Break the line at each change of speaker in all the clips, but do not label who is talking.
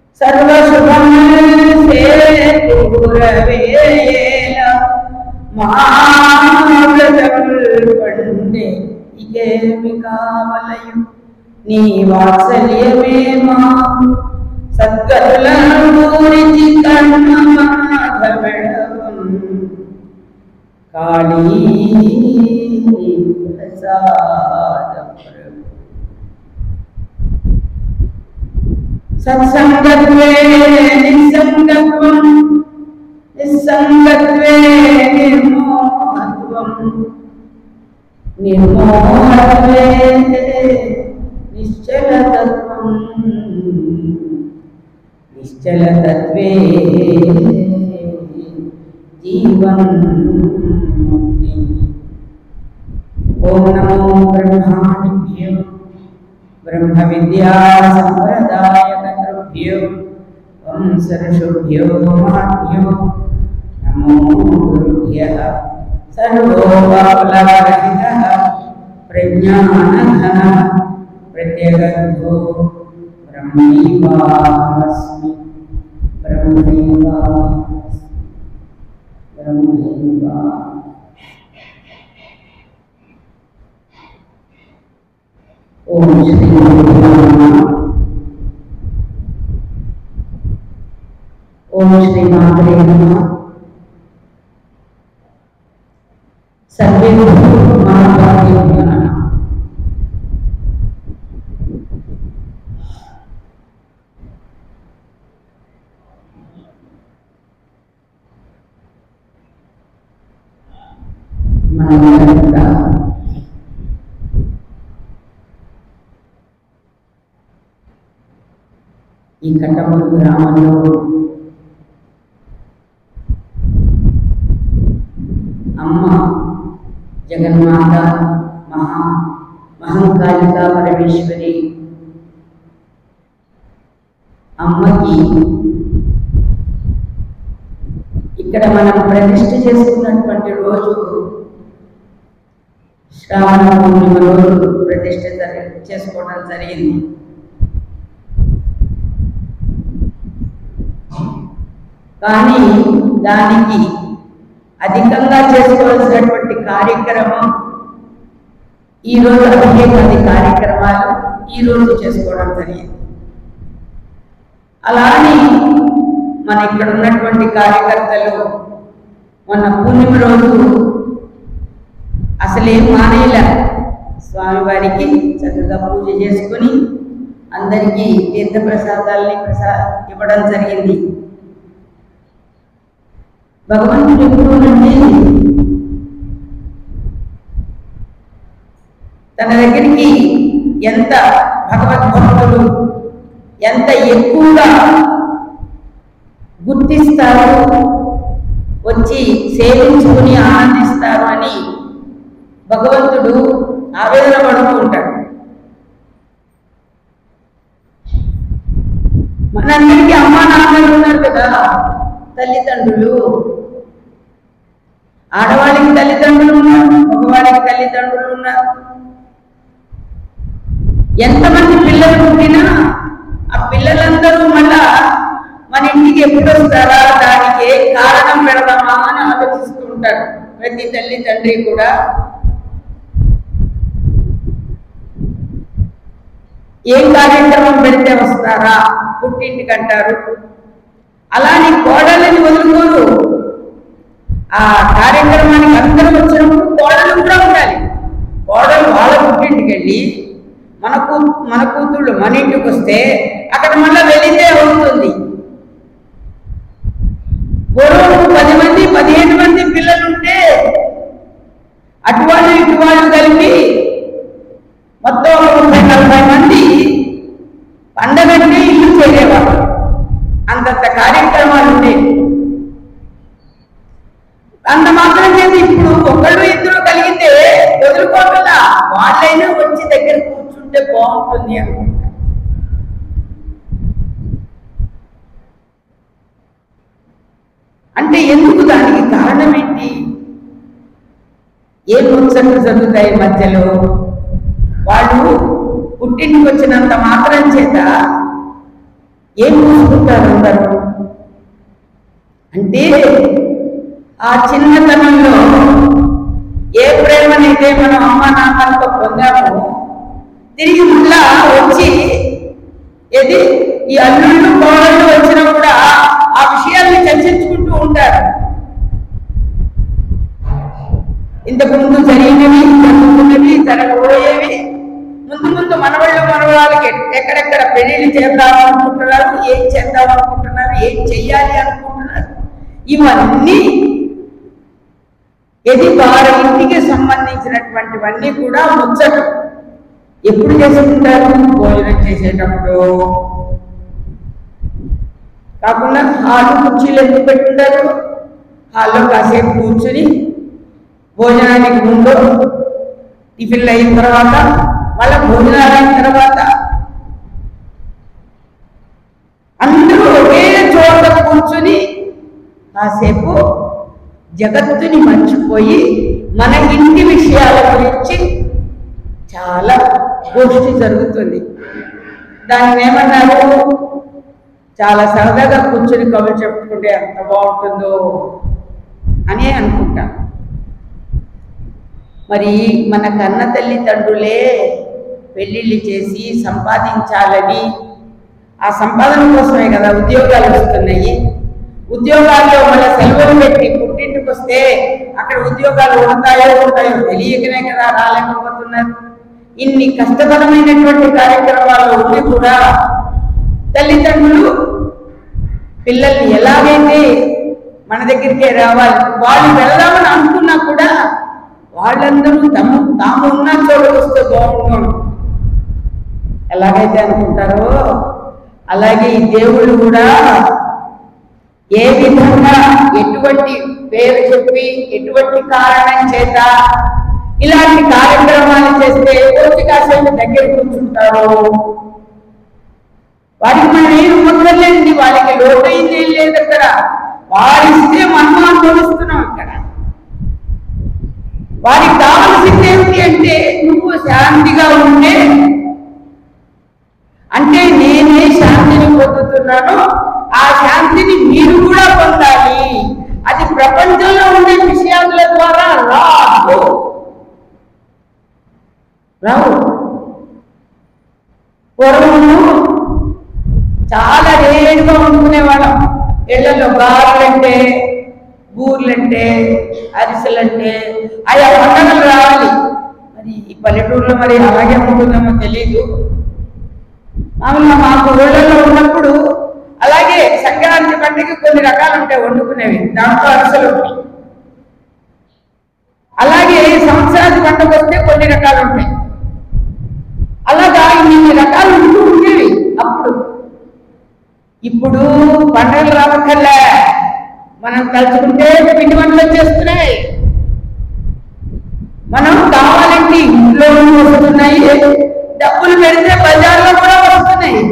సర్వశుభమురవేల మహావ్రతముల్ పండే ఇకేమి కావలయం నీ వాత్సల్యమే మా సద్గతులను గురించి కర్మమాధమెడవం కాళీ ప్రసాద ప్రభు సత్సంగత్వే నిస్సంగత్వం నిస్సంగత్వే నిర్మోహత్వం నిర్మోహత్వే నిశ్చలతత్వం నిశ్చలతత్వే జీవన్ ముక్తి ఓం నమో బ్రహ్మాణిభ్యో బ్రహ్మ విద్యా సంప్రదాయకృభ్యో వంశర్షుభ్యో మహభ్యో నమో గురుభ్య సర్వోపలవరహిత ప్రజ్ఞానఘన ప్రత్యగో బ్రహ్మైవాస్మి బ్రహ్మైవాస్మి బ్రహ్మైవా ఓం శ్రీ గురుభ్యో నమః. ఓం శ్రీ మాత్రే నమ సర్వేభ్యో మహాభాగ్యేభ్యో నమ మనందరం కూడా ఈ కట్టమూరు గ్రామంలో అమ్మ జగన్మాత మహా మహంకాళిక పరమేశ్వరి అమ్మకి ఇక్కడ మనం ప్రతిష్ఠ చేసుకున్నటువంటి రోజు శ్రావణ పూర్ణిమ రోజు ప్రతిష్ఠ జరి- చేసుకోవడం జరిగింది కానీ దానికి అధికంగా చేసుకోవాల్సినటువంటి కార్యక్రమం ఈ రోజు అభిషేకాది కార్యక్రమాలు ఈ రోజు చేసుకోవడం జరిగింది అలానే మన ఇక్కడ ఉన్నటువంటి కార్యకర్తలు మొన్న పూర్ణిమ రోజు అసలేం మానేల స్వామివారికి చక్కగా పూజ చేసుకొని అందరికీ తీర్థ ప్రసాదాలని ప్రసా ఇవ్వడం జరిగింది భగవంతుడు ఎప్పుడు నుండి తన దగ్గరికి ఎంత భగవద్భక్తులు ఎంత ఎక్కువగా గుర్తిస్తారు వచ్చి సేవించుకుని ఆనందిస్తారు అని భగవంతుడు ఆవేదన పడుతూ ఉంటాడు మనందరికీ అమ్మా నాన్నలు ఉన్నారు కదా తల్లిదండ్రులు ఆడవాళ్ళకి తల్లిదండ్రులు ఉన్నారు మగవాళ్ళకి తల్లిదండ్రులు ఉన్నారు ఎంతమంది పిల్లలు పుట్టినా ఆ పిల్లలందరూ మళ్ళా మన ఇంటికి ఎప్పుడు వస్తారా దానికి ఏ కారణం పెడదామా అని ఆలోచిస్తూ ఉంటారు ప్రతి తల్లి తండ్రి కూడా ఏం కార్యక్రమం పెడితే వస్తారా పుట్టింటికి అంటారు అలానే కోడళ్ళని వదులుకోరు ఆ కార్యక్రమానికి అందరూ వచ్చినప్పుడు కోడలు కూడా ఉండాలి కోడలు వాళ్ళ పుట్టింటికి వెళ్ళి మన కూ మన కూతుళ్ళు మన ఇంటికి వస్తే అక్కడ మళ్ళీ వెళితే అవుతుంది పూర్వం పది మంది పదిహేను మంది పిల్లలు ఉంటే అటు వాళ్ళు ఇటు వాళ్ళు కలిపి మొత్తం ఒక ముప్పై నలభై మంది పండగంటే ఇల్లు చేరేవాళ్ళు అంతంత కార్యక్రమాలు ఉండేవి అంత మాత్రం చేసి ఇప్పుడు ఒకళ్ళు ఇద్దరు కలిగితే వదులుకోకుండా వాళ్ళైనా వచ్చి దగ్గర కూర్చుంటే బాగుంటుంది అనుకుంటా అంటే ఎందుకు దానికి కారణం ఏంటి ఏ ముచ్చట్లు జరుగుతాయి మధ్యలో వాళ్ళు పుట్టింటికి వచ్చినంత మాత్రం చేత ఏం చూసుకుంటారు అందరూ అంటే ఆ చిన్నతనంలో ఏ ప్రేమనైతే మనం అమ్మ నాన్నలతో పొందామో తిరిగి మళ్ళా వచ్చి ఏది ఈ అల్లుళ్ళు కోడళ్ళు వచ్చినా కూడా ఆ విషయాల్ని చర్చించుకుంటూ ఉంటారు ఇంతకు ముందు జరిగినవి జరుగుతున్నవి జరగబోయేవి ముందు ముందు మనవాళ్ళు మనవరాలకి ఎక్కడెక్కడ పెళ్లిళ్ళు చేద్దాం అనుకుంటున్నారు ఏం చేద్దాం అనుకుంటున్నారు ఏం చెయ్యాలి అనుకుంటున్నారు ఇవన్నీ ఇది వారి ఇంటికి సంబంధించినటువంటివన్నీ కూడా ముచ్చట ఎప్పుడు చేసుకుంటారు భోజనం చేసేటప్పుడు కాకుండా హాలు కుర్చీలు ఎందుకు పెట్టుకుంటారు హాల్లో కాసేపు కూర్చుని భోజనానికి ముందు టిఫిన్లు అయిన తర్వాత మళ్ళీ భోజనాలు అయిన తర్వాత అందరూ ఒకే చోట కూర్చుని కాసేపు జగత్తుని మర్చిపోయి మన ఇంటి విషయాల గురించి చాలా గోష్ఠి జరుగుతుంది దాన్ని ఏమన్నారు చాలా సరదాగా కూర్చుని కబురు చెప్పుకుంటే ఎంత బాగుంటుందో అని అనుకుంటా మరి మన కన్న తల్లిదండ్రులే పెళ్ళిళ్ళు చేసి సంపాదించాలని ఆ సంపాదన కోసమే కదా ఉద్యోగాలు వస్తున్నాయి ఉద్యోగాల్లో మళ్ళీ సెలవులు పెట్టి పుట్టింటికి వస్తే అక్కడ ఉద్యోగాలు ఉంటాయో ఉంటాయో తెలియకనే కదా రాలేకపోతున్నారు ఇన్ని కష్టతరమైనటువంటి కార్యక్రమాలు ఉండి కూడా తల్లిదండ్రులు పిల్లల్ని ఎలాగైతే మన దగ్గరికే రావాలి వాళ్ళు వెళ్దామని అనుకున్నా కూడా వాళ్ళందరూ తమ తాము ఉన్న చోట వస్తే బాగుంటాం ఎలాగైతే అనుకుంటారో అలాగే ఈ దేవుళ్ళు కూడా ఏ విధంగా ఎటువంటి పేరు చెప్పి ఎటువంటి కారణం చేత ఇలాంటి కార్యక్రమాలు చేస్తే వచ్చి కాసేపు దగ్గర కూర్చుంటారు వారికి మనం ఏం ఇవ్వక్కర్లేండి వాళ్ళకి లోటైంది ఏం లేదు అక్కడ వారిస్తే మనం అనుభవిస్తున్నాం ఇక్కడ వారికి కావాల్సింది ఏమిటి అంటే నువ్వు శాంతిగా ఉంటే అంటే నేనే శాంతిని పొందుతున్నాను ఆ శాంతిని మీరు కూడా పొందాలి అది ప్రపంచంలో ఉండే విషయాల ద్వారా రాదు రావు పూర్వము చాలా రేరుగా వండుకునేవాళ్ళం ఇళ్లలో గారెలంటే బూర్లంటే అరిసెలంటే ఆయా పండగలు రావాలి మరి ఈ పల్లెటూరులో మరి అలాగే ఉంటుందేమో తెలియదు మామూలుగా మాకు ఊళ్ళలో ఉన్నప్పుడు అలాగే సంక్రాంతి పండుగ కొన్ని రకాలు ఉంటాయి వండుకునేవి దాంట్లో అరిసెలు ఉంటాయి అలాగే సంవత్సరాది పండుగ వస్తే కొన్ని రకాలు ఉంటాయి అలాగా ఇన్ని రకాలు ఉంటూ ఉండేవి అప్పుడు ఇప్పుడు పండుగలు రావక్కర్లే మనం తలుచుకుంటే పిండి వంటలు వచ్చేస్తున్నాయి మనం కావాలంటే ఇంట్లో వస్తున్నాయి డబ్బులు పెడితే బజార్లో కూడా వస్తున్నాయి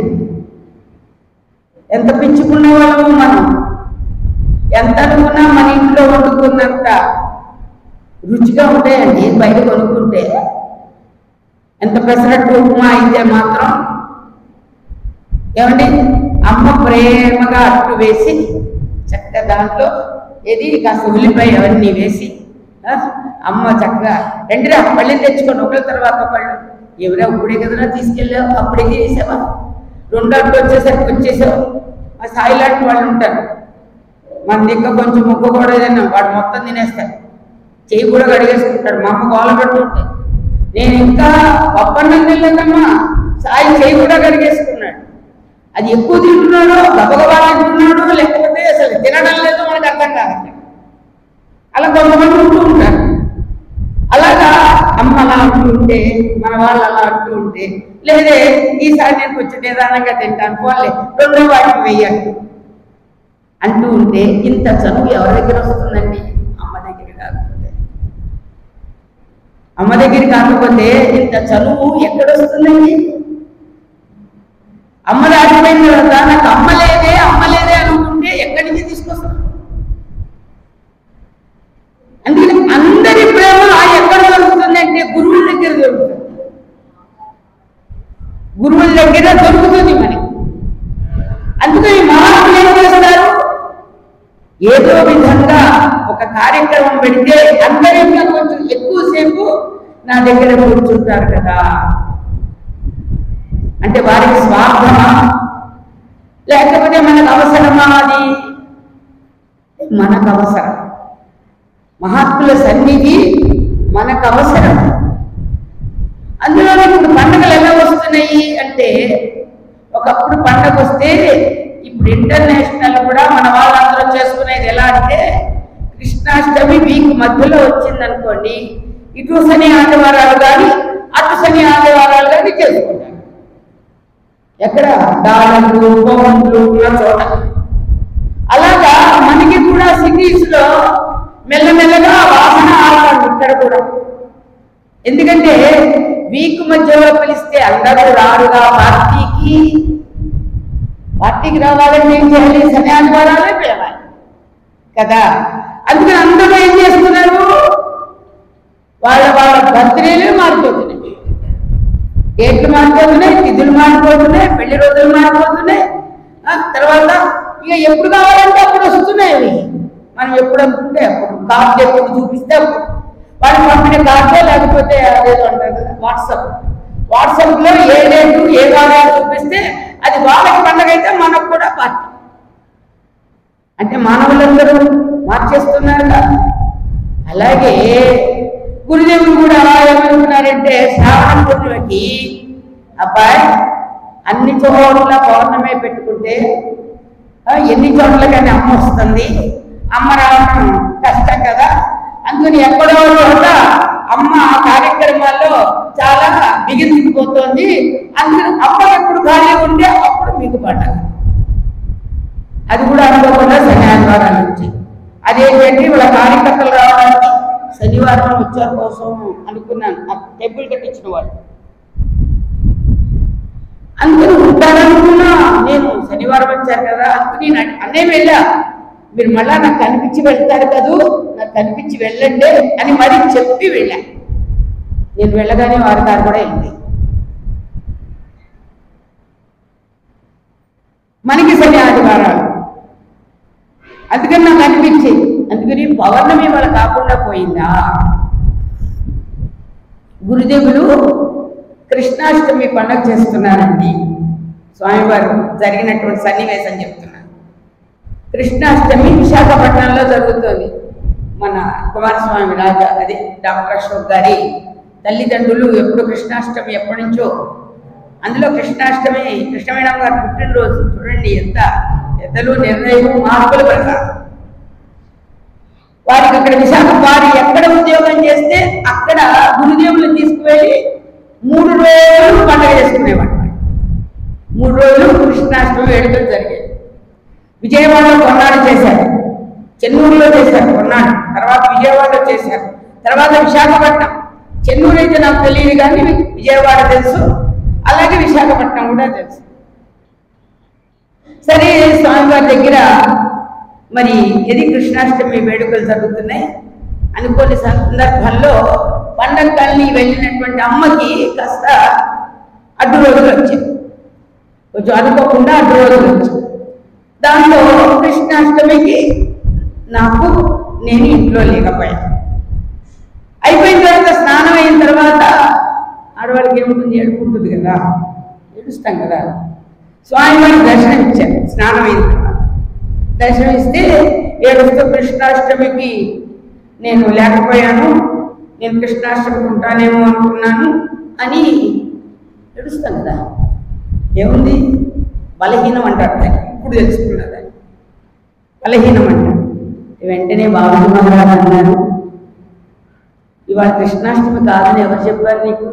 ఎంత పెంచుకునే వాళ్ళము మనం ఎంత అనుకున్నా మన ఇంట్లో వండుకున్నంత రుచిగా ఉంటాయండి బయట కొనుక్కుంటే ఎంత పెసరట్టు ఉప్మా అయితే మాత్రం ఏమండి అమ్మ ప్రేమగా అట్టు వేసి చక్కగా దాంట్లో ఏది కాస్త ఉల్లిపాయ అవన్నీ వేసి ఆ, అమ్మ చక్కగా రెండురా పళ్ళు తెచ్చుకోండి ఒకళ్ళ తర్వాత ఒకళ్ళు ఎవరా ఇప్పుడే కదరా తీసుకెళ్ళావు అప్పుడే చేసావా రెండు అట్టు వచ్చేసరికి వచ్చేసావు ఆ సాయి లాంటి వాళ్ళు ఉంటారు మన దగ్గర కొంచెం ముక్క కూడా తిన్నాం వాడు మొత్తం తినేస్తాడు చెయ్యి కూడా కడిగేసుకుంటాడు మా అమ్మ గోల పెడుతుంటే నేను ఇంకా పప్పన్నం తినలేదమ్మా సాయి చెయ్యి కూడా కడిగేసుకున్నాడు అది ఎక్కువ తింటున్నాడో గబగబా తింటున్నాడో లేకపోతే అసలు తినడం లేదో మనకు అర్థం కాదు అక్కడ. అలా కొంతమంది ఉంటూ ఉంటారు అలాగా అమ్మ అలా అంటూ ఉంటే మన వాళ్ళు అలా అంటూ ఉంటే లేదే ఈసారి నేను కొంచెం నిదానంగా తింటాను పోలే రెండో వాటికి వెయ్యండి అంటూ ఉంటే ఇంత చదువు ఎవరి దగ్గర వస్తుందండి అమ్మ దగ్గర కాకపోతే అమ్మ దగ్గర కాకపోతే ఇంత చదువు ఎక్కడ వస్తుందండి అమ్మ దాటిపోయిన తర్వాత నాకు అమ్మ లేదే అమ్మ లేదే అనుకుంటే ఎక్కడి నుంచి తీసుకొస్తాం అందుకని అందరి ప్రేమ ఎక్కడ దొరుకుతుంది అంటే గురువుల దగ్గర దొరుకుతుంది గురువుల దగ్గర దొరుకుతుంది మనకి ఏదో విధంగా ఒక కార్యక్రమం పెడితే అందరూ ఇంకా కొంచెం ఎక్కువసేపు నా దగ్గర కూర్చుంటారు కదా అంటే వారికి స్వార్థమా లేకపోతే మనకు అవసరమా అది మనకు అవసరం మహాత్ముల సన్నిధి మనకు అవసరం అందులో ఇప్పుడు పండుగలు ఎలా వస్తున్నాయి అంటే ఒకప్పుడు పండగ వస్తే ఇప్పుడు ఇంటర్నేషనల్ కూడా మన వాళ్ళందరూ చేసుకునేది ఎలా అంటే కృష్ణాష్టమి వీక్ మధ్యలో వచ్చింది అనుకోండి ఇటు శని ఆదివారాలు కానీ అటు శని ఆదివారాలు కానీ చేసుకుంటారు ఎక్కడ డాలర్లు పౌండ్లు ఉన్న చోట అలాగా మనకి కూడా సిటీస్ లో మెల్లమెల్లగా వాసన ఆడతారు ఇక్కడ కూడా ఎందుకంటే వీక్ మధ్యలో పిలిస్తే అందరూ రారుగా పార్టీకి పార్టీకి రావాలంటే ఏం చేయాలి శని ఆదివారాలే పిలవాలి కదా అందుకని అందరూ ఏం చేస్తున్నారు వాళ్ళ వాళ్ళ బర్త్డేలే మారిపోతున్నాయి డేట్లు మారిపోతున్నాయి తిథులు మారిపోతున్నాయి పెళ్లి రోజులు మారిపోతున్నాయి ఆ, తర్వాత ఇక ఎప్పుడు కావాలంటే అప్పుడు వస్తున్నాయి అవి మనం ఎప్పుడు అనుకుంటే అప్పుడు కార్డు ఎప్పుడు చూపిస్తే అప్పుడు వాడు పంపిన కార్డే లేకపోతే అదేదో అంటారు కదా వాట్సాప్ వాట్సాప్ లో ఏ డేటు ఏ వారాలు చూపిస్తే అది వాళ్ళకి పండగ అయితే మనకు కూడా పార్టీ అంటే మానవులందరూ మార్చేస్తున్నారుగా అలాగే గురుదేవులు కూడా అలా ఏమనుకున్నారంటే శ్రావణ పూర్ణిమకి అబ్బాయి అన్ని చోట్ల పౌర్ణమే పెట్టుకుంటే ఆ, ఎన్ని చోట్లకని అమ్మ వస్తుంది అమ్మ రావడం కష్టం కదా అందుకని ఎక్కడో చోట అమ్మ ఆ కార్యక్రమాల్లో చాలా బిగించుకుపోతోంది అందుకని అమ్మ ఎప్పుడు ఖాళీ ఉంటే అప్పుడు మీకు పండగ అది కూడా అనుకోకుండా శని ఆదివారాలు వచ్చాయి అదేంటంటే వాళ్ళ కార్యకర్తలు రావడానికి శనివారం వచ్చారు కోసం అనుకున్నాను నాకు టెంపుల్ కట్టించిన వాళ్ళు అందుకని ఉంటారనుకున్నా నేను శనివారం వచ్చారు కదా అందుకని నేను అన్నే వెళ్ళా మీరు మళ్ళా నాకు కనిపించి వెళ్తారు కదూ నాకు కనిపించి వెళ్ళండి అని మరి చెప్పి వెళ్ళా నేను వెళ్ళగానే వారి కారు కూడా వెళ్ళింది మనకి శని ఆదివారాలు అందుకని నాకు అనిపించింది అందుకని పౌర్ణమి వాళ్ళ కాకుండా పోయిందా గురుదేవులు కృష్ణాష్టమి పండుగ చేస్తున్నారండి స్వామివారు జరిగినటువంటి సన్నివేశం చెప్తున్నారు కృష్ణాష్టమి విశాఖపట్నంలో జరుగుతుంది మన కుమారస్వామి రాజా అదే డాక్టర్ అశోక్ గారి తల్లిదండ్రులు ఎప్పుడు కృష్ణాష్టమి ఎప్పటి నుంచో అందులో కృష్ణాష్టమి కృష్ణవేణం గారు పుట్టినరోజు చూడండి ఎంత పెద్దలు నిర్ణయం మార్పులు పెడతారు వారికి అక్కడ విశాఖ వారు ఎక్కడ ఉద్యోగం చేస్తే అక్కడ గురుదేవులు తీసుకువెళ్ళి మూడు రోజులు పండుగ చేసుకునేవాడు మూడు రోజులు కృష్ణాష్టమి వేడుకలు జరిగాయి విజయవాడలో కొన్నాడు చేశారు చెన్నూరులో చేశారు కొన్నాడు తర్వాత విజయవాడలో చేశారు తర్వాత విశాఖపట్నం చెన్నూరు అయితే నాకు తెలియదు కానీ విజయవాడ తెలుసు అలాగే విశాఖపట్నం కూడా తెలుసు సరే స్వామివారి దగ్గర మరి ఇది కృష్ణాష్టమి వేడుకలు జరుగుతున్నాయి అనుకోని సందర్భంలో పండగ కాలనీ వెళ్ళినటువంటి అమ్మకి కాస్త అడ్డు రోజులు వచ్చాయి కొంచెం అనుకోకుండా అడ్డు రోజులు వచ్చాయి దాంట్లో కృష్ణాష్టమికి నాకు నేను ఇంట్లో లేకపోయాను అయిపోయిన తర్వాత స్నానం అయిన తర్వాత ఆడవాళ్ళకి ఏముంటుంది ఏడుకుంటుంది కదా ఏడుస్తాం కదా స్వామివారి దర్శనం ఇచ్చాను స్నానం అయిన తర్వాత దర్శనం ఇస్తే ఏడుస్తూ కృష్ణాష్టమికి నేను లేకపోయాను నేను కృష్ణాష్టమికి ఉంటానేమో అనుకున్నాను అని ఏడుస్తాం కదా ఏముంది బలహీనం అంటారు దాన్ని ఇప్పుడు తెలుసుకున్నా దాన్ని బలహీనం అంటారు వెంటనే బాబు మహారాజు అన్నారు ఇవాళ కృష్ణాష్టమి కాదని ఎవరు చెప్పారు నీకు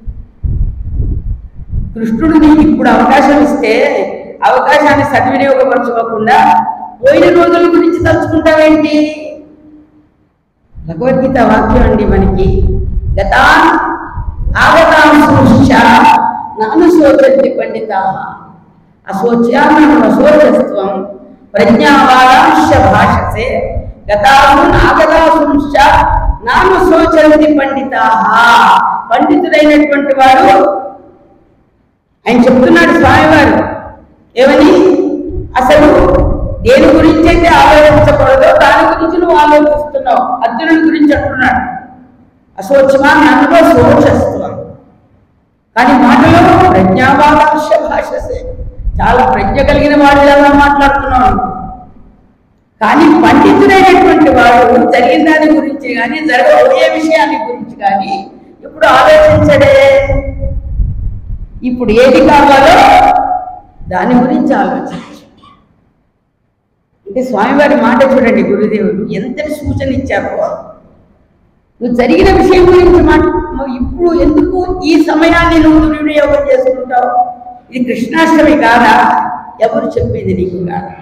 కృష్ణుడు నీకు ఇప్పుడు అవకాశం ఇస్తే అవకాశాన్ని సద్వినియోగపరచుకోకుండా పోయిన రోజుల గురించి తలుచుకుంటావేంటి భగవద్గీత వాక్యం అండి మనకి గతాన్ ఆగతాం సృష్ట నాను శోచంతి పండిత అశోచ్యానం అశోచస్త్వం ప్రజ్ఞావాదాంశ భాషసే గతాసు నాగదాసుంశ నాను శోచంతి పండిత పండితుడైనటువంటి వాడు ఆయన చెప్తున్నాడు స్వామివారు ఏమని అసలు దేని గురించి అయితే ఆలోచించకూడదో దాని గురించి నువ్వు ఆలోచిస్తున్నావు అర్జునుడి గురించి అంటున్నాడు అశోచమా నన్నులో శోచస్తున్నావు కానీ మాటలో ప్రజ్ఞావాకాంక్ష భాషసే చాలా ప్రజ్ఞ కలిగిన వాడు ఎలా మాట్లాడుతున్నావు కానీ పండితుడైనటువంటి వాడు జరిగిన దాని గురించి కానీ జరగబోయే విషయాన్ని గురించి కానీ ఇప్పుడు ఆలోచించడే ఇప్పుడు ఏది కావాలో దాని గురించి ఆలోచించు అంటే స్వామివారి మాట చూడండి గురుదేవుడు ఎంతటి సూచన ఇచ్చారో నువ్వు జరిగిన విషయం గురించి మాట నువ్వు ఇప్పుడు ఎందుకు ఈ సమయాన్ని నువ్వు దుర్వినియోగం చేసుకుంటావు ఇది కృష్ణాష్టమి కాదా ఎవరు చెప్పేది నీకు కాదా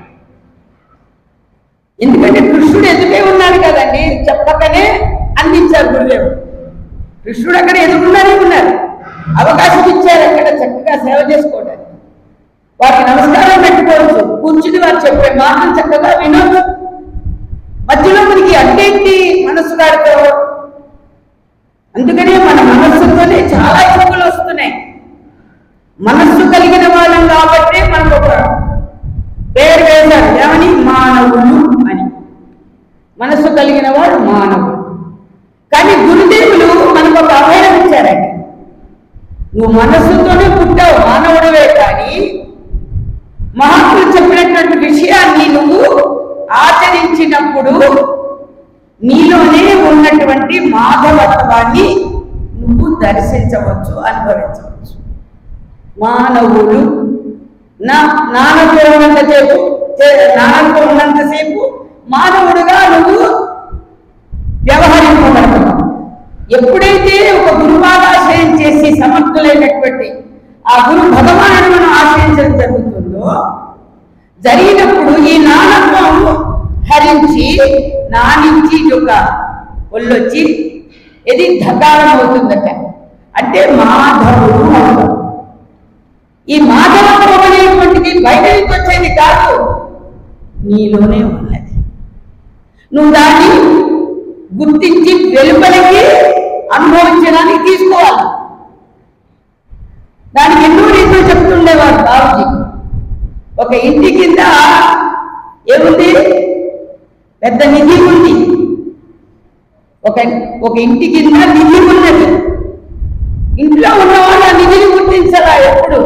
ఎందుకంటే కృష్ణుడు ఎదుటే ఉన్నాడు కదండి చెప్పకనే అందించారు గురుదేవుడు కృష్ణుడు అక్కడ ఎదురున్నానే ఉన్నారు అవకాశం ఇచ్చారు అక్కడ చక్కగా సేవ చేసుకోవడానికి వారికి నమస్కారం పెట్టుకోవచ్చు కూర్చుని వారు చెప్పే మాటలు చక్కగా వినొచ్చు మధ్యలో మనకి అడ్డేంటి మనసు గారితో అందుకనే మన మనస్సుతోనే చాలా ఇబ్బందులు వస్తున్నాయి మనస్సు కలిగిన వాళ్ళం కాబట్టి మనకు ఒక పేరు వేశారు ఏమని మానవులు అని మనస్సు కలిగిన వాడు మానవుడు కానీ గురుదేవులు మనకు ఒక అభయం ఇచ్చారండి నువ్వు మనస్సుతోనే పుట్టావు మానవుడవే కానీ మహాత్ములు చెప్పినటువంటి విషయాన్ని నువ్వు ఆచరించినప్పుడు నీలోనే ఉన్నటువంటి మాధవత్వాన్ని నువ్వు దర్శించవచ్చు అనుభవించవచ్చు మానవులు నా నాన్నతో ఉన్నంతసేపు చే- నాన్నతో ఉన్నంతసేపు మానవుడుగా నువ్వు వ్యవహరింపబడతావు ఎప్పుడైతే ఒక గురువాదాశ్రయం చేసి సమర్థులైనటువంటి ఆ గురు భగవానుడు మనం ఆశ్రయించడం జరుగుతుందో జరిగినప్పుడు ఈ నానత్వం హరించి నా నుంచి ఒక ఒళ్ళొచ్చి ఇది ధకారం అవుతుందట అంటే మాధవుడు అవుతాం ఈ మాధవత్వం అనేటువంటిది బయట నుంచి వచ్చేది కాదు నీలోనే ఉన్నది నువ్వు దాన్ని గుర్తించి వెలుపలికి అనుభవించడానికి తీసుకోవాలి దానికి ఎన్నో రీతులు చెప్తుండేవారు బాబుజీ ఒక ఇంటి కింద ఏముంది పెద్ద నిధి ఉంది ఒక ఒక ఇంటి కింద నిధి ఉన్నది ఇంట్లో ఉన్నవాళ్ళు ఆ నిధిని గుర్తించరా ఎప్పుడు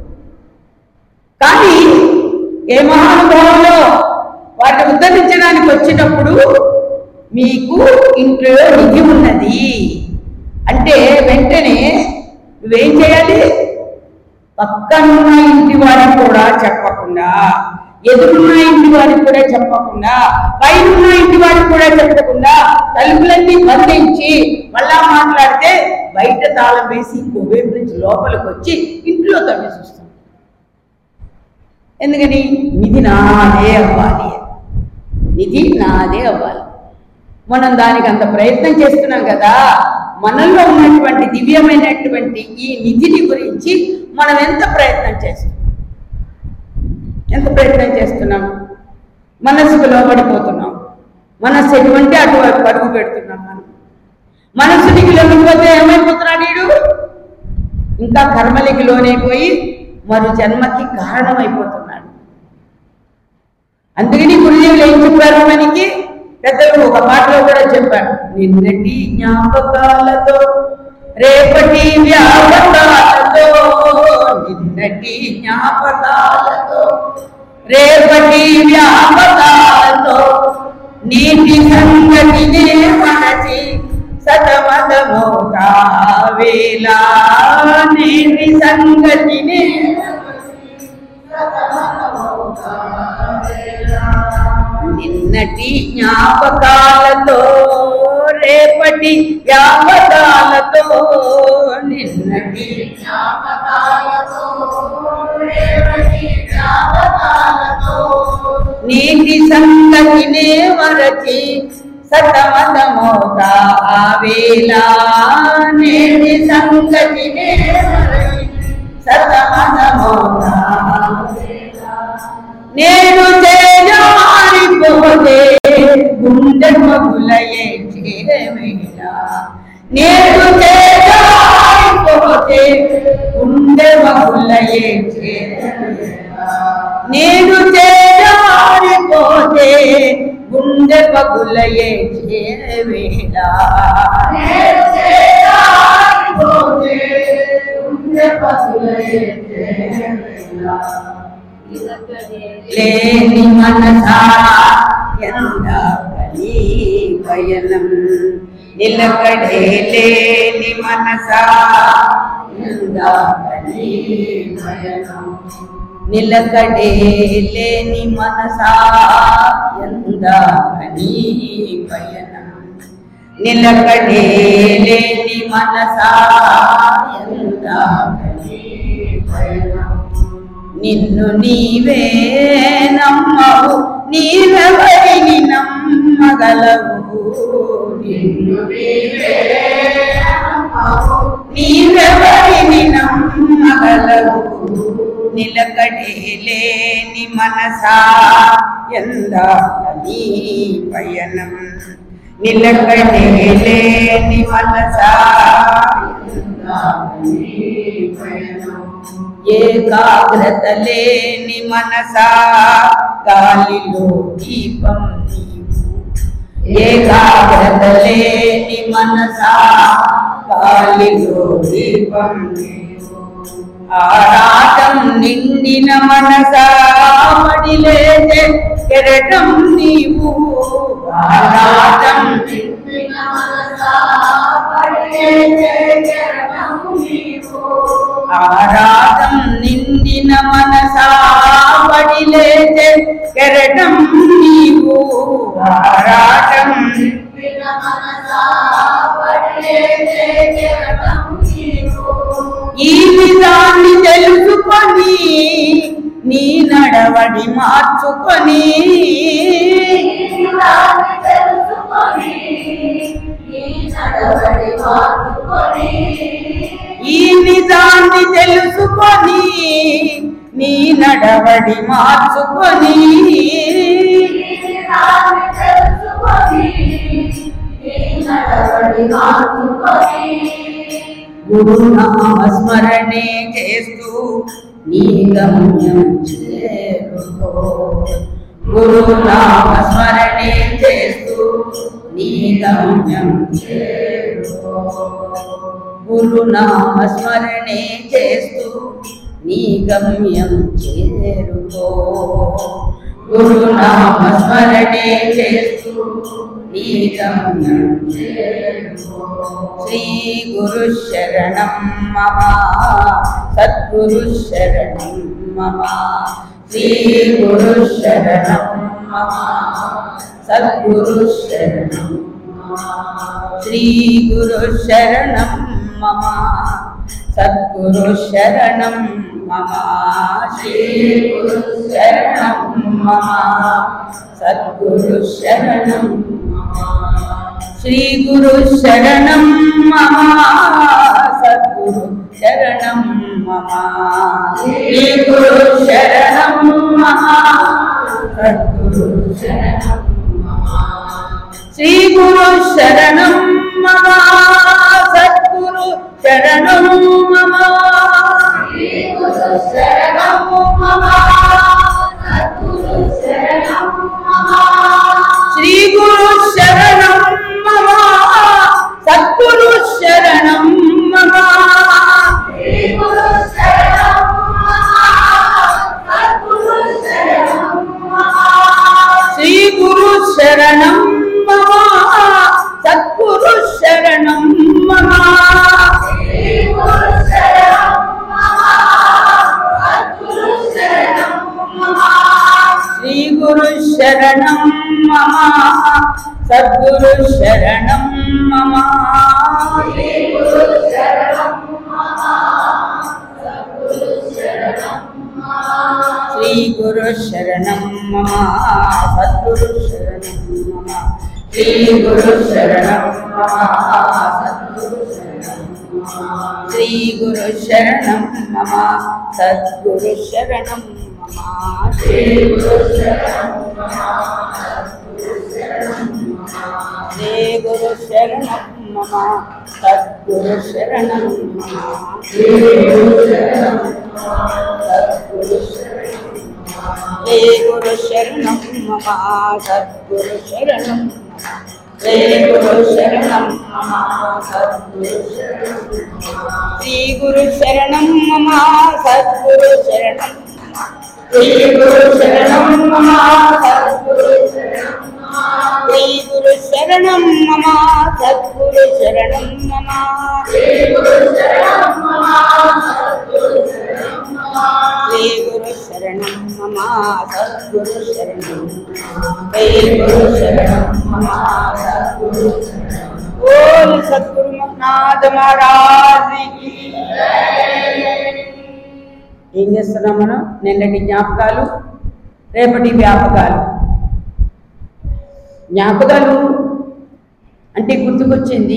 కానీ ఏ మహానుభావంలో వాటిని ఉద్ధరించడానికి వచ్చినప్పుడు మీకు ఇంట్లో నిధి ఉన్నది అంటే వెంటనే నువ్వేం చేయాలి పక్కనున్న ఇంటి వారికి కూడా చెప్పకుండా ఎదురున్న ఇంటి వారికి కూడా చెప్పకుండా పైనున్న ఇంటి వారికి కూడా చెప్పకుండా తలుపులన్నీ బంధించి మళ్ళా మాట్లాడితే బయట తాళం వేసి ఇంకో వైపు నుంచి లోపలికి వచ్చి ఇంట్లో తవ్వి చూస్తాం ఎందుకని నిధి నాదే అవ్వాలి నిధి నాదే అవ్వాలి మనం దానికి అంత ప్రయత్నం చేస్తున్నాం కదా మనలో ఉన్నటువంటి దివ్యమైనటువంటి ఈ నిధిని గురించి మనం ఎంత ప్రయత్నం చేస్తున్నాం ఎంత ప్రయత్నం చేస్తున్నాం మనసుకు లోబడిపోతున్నాం మనస్సు ఎటువంటి అటువైపు పరుగు పెడుతున్నాం మనం మనసునికి లొంగిపోతే ఏమైపోతున్నాడు వీడు ఇంకా కర్మలకి లోనైపోయి మరో జన్మకి కారణమైపోతున్నాడు అందుకని గురుదేవులు ఏం చెప్పారు మనకి పెద్దలు ఒక పాటలో కూడా చెప్పారు నిన్నటి జ్ఞాపకాలతో రేపటి వ్యాపకాలతో నిన్నటి జ్ఞాపకాలతో రేపటి వ్యాపకాలతో నీటి సంగతినే మనసి సతమతమోతా వేళ నీటి సంగతినే నిన్నటి జ్ఞాపకాలతో రేపటి జ్ఞాపకాలతో నిన్నటి నీటి సంగతినే మరచి సతమతమోతా వేళ నేటి సంగతినే మరచి సతమతమోతా నేను చేజారిపోతే గుండె మగులయే చేరవేళ నేను చేజారిపోతే గుండె మగులయే చేరవేళ నేను చేజారిపోతే గుండె పగుల ఏడ్చే వేళ
నేను చేయాలిపోతే ఉండే పసులైతే
లేని మనసా ఎందాకలి పయనం నిలకడే లేని మనసా ఎందాకలి పయనం నిలకడే లేని మనసా ఎందాకలి పయనం నిలకడే లేని మనసా ఎందాకలి పయనం నిన్ను నీవే నమ్మవు నీవెవరిని నమ్మగలవు నిన్ను
నీవే
నీవెవరిని నమ్మగలవు నిలకడే లేని మనసా ఎందా నీ పయనం నిలకడే లేని మనసా ఎందా నీ పయనం ఏకాగ్రత లేని మనసా గాలిలో దీపం నీవు ఏకాగ్రత లేని మనసా గాలిలో దీపం నీవు ఆరాటం నిండిన మనసా మడిలేదే కెరటం నీవు ఆరాటం
నిండిన మనసా పడిలేచే కెరటం నీవు.
ఆరాటం నిండిన మనసా పడిలేదే కెరటం నీవు ఆరాటం
నిండిన మనసా పడిలేచే కెరటం నీవు.
ఈ విధాన్ని తెలుసుకొని నీ నడవడి మార్చుకొని
నీలాని తెలుసుకొని, నీ నడవడి మార్చుకొని,
ఈ నిజాన్ని తెలుసుకొని నీ నడవడి మార్చుకొని
నీలాని తెలుసుకొని, నీ నడవడి మార్చుకొని,
గురునామ స్మరణే చేస్తూ నీ గమ్యం చేరుకో గురునామ స్మరణే చేస్తూ నీ గమ్యం చేరుకో గురునామ స్మరణే చేస్తూ నీ గమ్యం చేరుకో గురునామ స్మరణే చేస్తూ నీ గమ్యం చేరుకో శ్రీ గురు శరణం మమ సద్గురు శరణం మమ శ్రీ గురు శరణం మమ సద్గురు శరణం మమ శ్రీ గురు శరణం మమ సద్గురు శరణం మమ శ్రీ గురు శరణం మమ సద్గురు శరణం మమ శ్రీ గురు శరణం మమ సద్గురు శరణం మమ శ్రీ గురు శరణం మమ సద్గురు శరణం మమ శ్రీ గురు శరణం మమ సద్గురు శరణం మమ
శ్రీ గురు శరణం మమ, సద్గురు శరణం మమ.
శ్రీ గురు శరణం మమ సద్గురు శరణం మమ
శ్రీ గురు శరణం మమ, సద్గురు శరణం మమ.
శ్రీ గురు శరణం మమ సద్గురు శరణం మమ
శ్రీ గురు శరణం మమ, సద్గురు శరణం మమ.
శ్రీ గురు శరణం మమ సద్గురు శరణం మమ
శ్రీ గురు శరణం మమ, సద్గురు శరణం మమ.
శ్రీ గురు శరణం మమ సద్గురు శరణం మమ శ్రీ గురు శరణం మమ సద్గురు శరణం మమ శ్రీ గురు శరణం మమ సద్గురు శరణం మమ శ్రీ గురు శరణం మమ శ్రీ గురు శరణం మమ సద్గురు శరణం మమ శ్రీ గురు శరణం సద్గురు శరణం శ్రీ గురు శరణం మమ సద్గురు శరణం మమ శ్రీ గురు శరణం మమ సద్గురు శరణం మమ. శ్రీ గురు శరణం మమ సద్గురు శరణం మమ శ్రీ గురు శరణం మమ సద్గురు శరణం మమ. శ్రీ గురు శరణం మమ సద్గురు శరణం మమ శ్రీ గురు శరణం మమ సద్గురు శరణం మమ శ్రీ గురు శరణం మమ సద్గురు శరణం శ్రీ గురు శరణం మమ సద్గురు శరణం ఓం సద్గురు మహానాథ మహారాజ్ కి ఏం చేస్తున్నాం మనం నిన్నటి జ్ఞాపకాలు రేపటి వ్యాపకాలు జ్ఞాపకాలు అంటే గుర్తుకొచ్చింది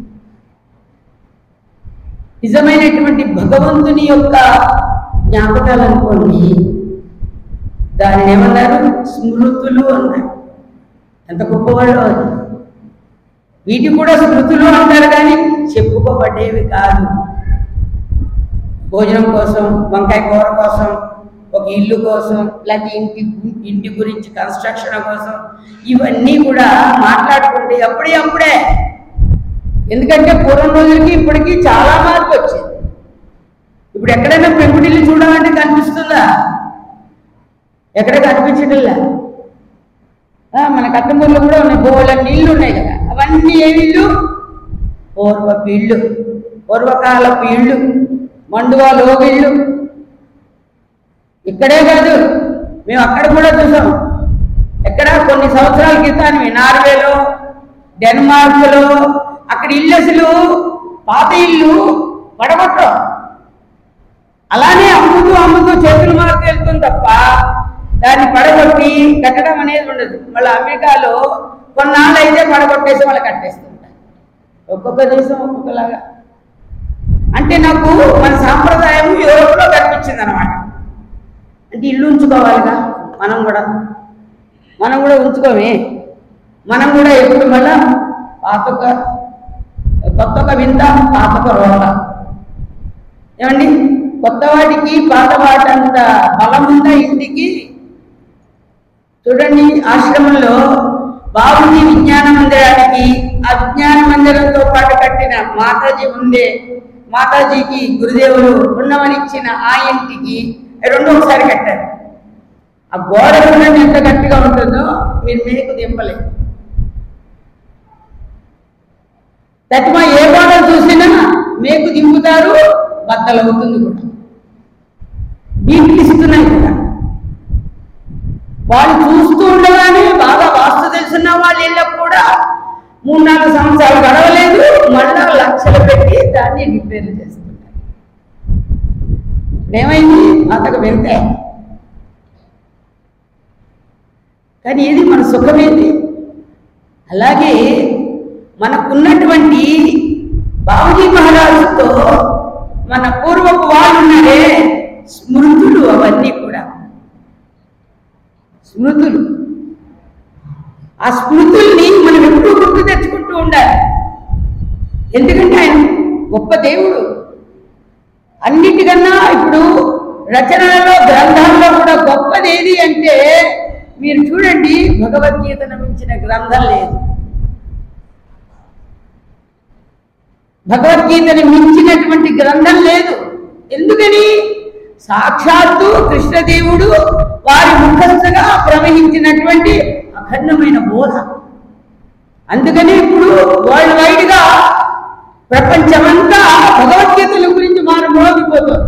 నిజమైనటువంటి భగవంతుని యొక్క జ్ఞాపకాలు అనుకోండి దానిని ఏమన్నారు స్మృతులు అన్నారు ఎంత గొప్పవాళ్ళు అది వీటి కూడా స్మృతులు అంటారు కానీ చెప్పుకోబడేవి కాదు భోజనం కోసం వంకాయ కూర కోసం ఒక ఇల్లు కోసం లేకపోతే ఇంటి ఇంటి గురించి కన్స్ట్రక్షన్ కోసం ఇవన్నీ కూడా మాట్లాడుకుంటే అప్పుడే అప్పుడే ఎందుకంటే పూర్వం రోజులకి ఇప్పటికీ చాలా మార్పు వచ్చింది ఇప్పుడు ఎక్కడైనా పెంకుటిల్లు చూడాలంటే కనిపిస్తుందా ఎక్కడ కనిపించడంలా ఆ, మన కట్టమూరులో కూడా ఉన్నాయి బోళ్ళ నీళ్లు ఉన్నాయి కదా అవన్నీ ఏ ఇళ్ళు పూర్వపు ఇళ్ళు పూర్వకాలపు ఇళ్ళు మండువా లోగిళ్ళు ఇక్కడే కాదు మేము అక్కడ కూడా చూసాం ఎక్కడ కొన్ని సంవత్సరాల క్రితాన్ని నార్వేలో డెన్మార్క్లో అక్కడ ఇల్లు అసలు పాత ఇల్లు పడగొట్టరు అలానే అమ్ముతూ అమ్ముతూ చేతులు మారుతూ వెళ్తుంది తప్ప దాన్ని పడగొట్టి కట్టడం అనేది ఉండదు మళ్ళీ అమెరికాలో కొన్నాళ్ళు అయితే పడగొట్టేసి వాళ్ళు కట్టేస్తుంటారు ఒక్కొక్క దేశం ఒక్కొక్కలాగా అంటే నాకు మన సాంప్రదాయం యూరోప్లో కనిపించింది అనమాట అంటే ఇల్లు ఉంచుకోవాలిగా మనం కూడా మనం కూడా ఉంచుకోమే మనం కూడా ఎప్పుడు మళ్ళా పాతొక కొత్తొక వింత పాతొక రోత ఏమండి కొత్త వాటికి పాత వాటంత బలం ఉందా ఇంటికి చూడండి ఆశ్రమంలో బాబుజీ విజ్ఞాన మందిరానికి ఆ విజ్ఞాన మందిరంతో పాటు కట్టిన మాతాజీ ఉందే మాతాజీకి గురుదేవులు ఉన్నవనిచ్చిన ఆ ఇంటికి రెండు ఒకసారి కట్టారు ఆ గోడ చూడండి ఎంత గట్టిగా ఉంటుందో మీరు మేకు దింపలేదు తత్మా ఏ గోడ చూసినా మేకు దింపుతారు బద్దలవుతుంది కూడా బీపిలిస్తున్నాయి కదా వాళ్ళు చూస్తూ ఉండగానే బాగా వాస్తు తెలిసిన వాళ్ళ ఇళ్ళకు కూడా మూడు నాలుగు సంవత్సరాలు గడవలేదు మళ్ళా లక్షలు పెట్టి దాన్ని రిపేర్ చేస్తున్నారు ఏమైంది అతకు వెళ్తే కానీ ఏది మన సుఖమేది అలాగే మనకున్నటువంటి బాబుజీ మహారాజుతో మన పూర్వపు వాళ్ళు ఉన్నారే స్మృతులు అవన్నీ కూడా స్మృతులు ఆ స్మృతుల్ని మనం ఎప్పుడూ గుర్తు తెచ్చుకుంటూ ఉండాలి ఎందుకంటే ఆయన గొప్ప దేవుడు అన్నిటికన్నా ఇప్పుడు రచనలలో గ్రంథాల్లో కూడా గొప్పది ఏది అంటే మీరు చూడండి భగవద్గీతను మించిన గ్రంథం లేదు భగవద్గీతని మించినటువంటి గ్రంథం లేదు ఎందుకని సాక్షాత్తు కృష్ణదేవుడు వారి ముఖస్థగా ప్రవహించినటువంటి అఖండమైన బోధ అందుకని ఇప్పుడు వరల్డ్ వైడ్ గా ప్రపంచమంతా భగవద్గీతల గురించి మనం మోగిపోతుంది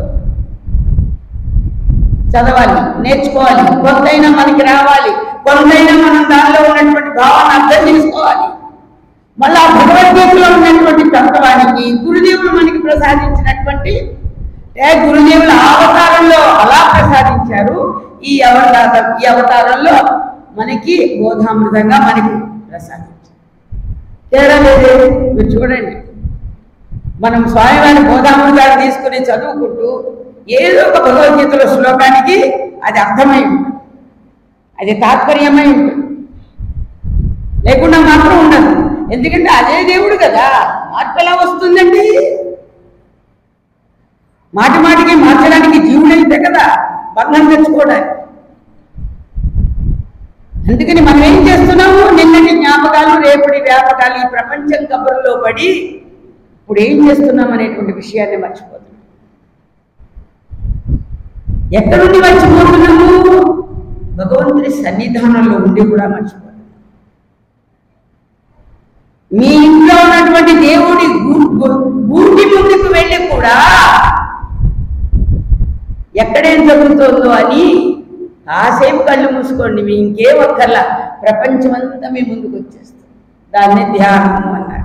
చదవాలి నేర్చుకోవాలి కొంతైనా మనకి రావాలి కొంతైనా మనం దానిలో ఉన్నటువంటి భావాన్ని అర్థం చేసుకోవాలి మళ్ళీ ఆ భగవద్గీతలో ఉన్నటువంటి తత్వానికి గురుదేవులు మనకి ప్రసాదించినటువంటి ఏ గురుదేవుల అవతారంలో అలా ప్రసాదించారు ఈ అవతార ఈ అవతారంలో మనకి బోధామృతంగా మనకి ప్రసాదించారు తేడా లేదే మీరు చూడండి మనం స్వామివారి బోధామృతాన్ని తీసుకుని చదువుకుంటూ ఏదో ఒక భగవద్గీతలో శ్లోకానికి అది అర్థమై ఉంటుంది అది తాత్పర్యమై ఉంటుంది లేకుండా మాత్రం ఉండదు ఎందుకంటే అదే దేవుడు కదా మార్పు ఎలా వస్తుందండి మాటి మాటికి మార్చడానికి జీవుడైతే కదా బంధం తెచ్చుకోవడానికి అందుకని మనం ఏం చేస్తున్నాము నిన్నటి జ్ఞాపకాలు రేపటి వ్యాపకాలు ఈ ప్రపంచం కబుర్లో పడి ఇప్పుడు ఏం చేస్తున్నాం అనేటువంటి విషయాన్ని మర్చిపోతున్నాం ఎక్కడుండి మర్చిపోతున్నాము భగవంతుని సన్నిధానంలో ఉండి కూడా మర్చిపోతున్నాం మీ ఇంట్లో ఉన్నటువంటి దేవుడి గు- గు- గూటి ముందుకు వెళ్ళి కూడా ఎక్కడేం జరుగుతుందో అని కాసేపు కళ్ళు మూసుకోండి మీ ఇంకే ఒక్కర్లా ప్రపంచమంతా మీ ముందుకు వచ్చేస్తుంది దాన్ని ధ్యానము అన్నారు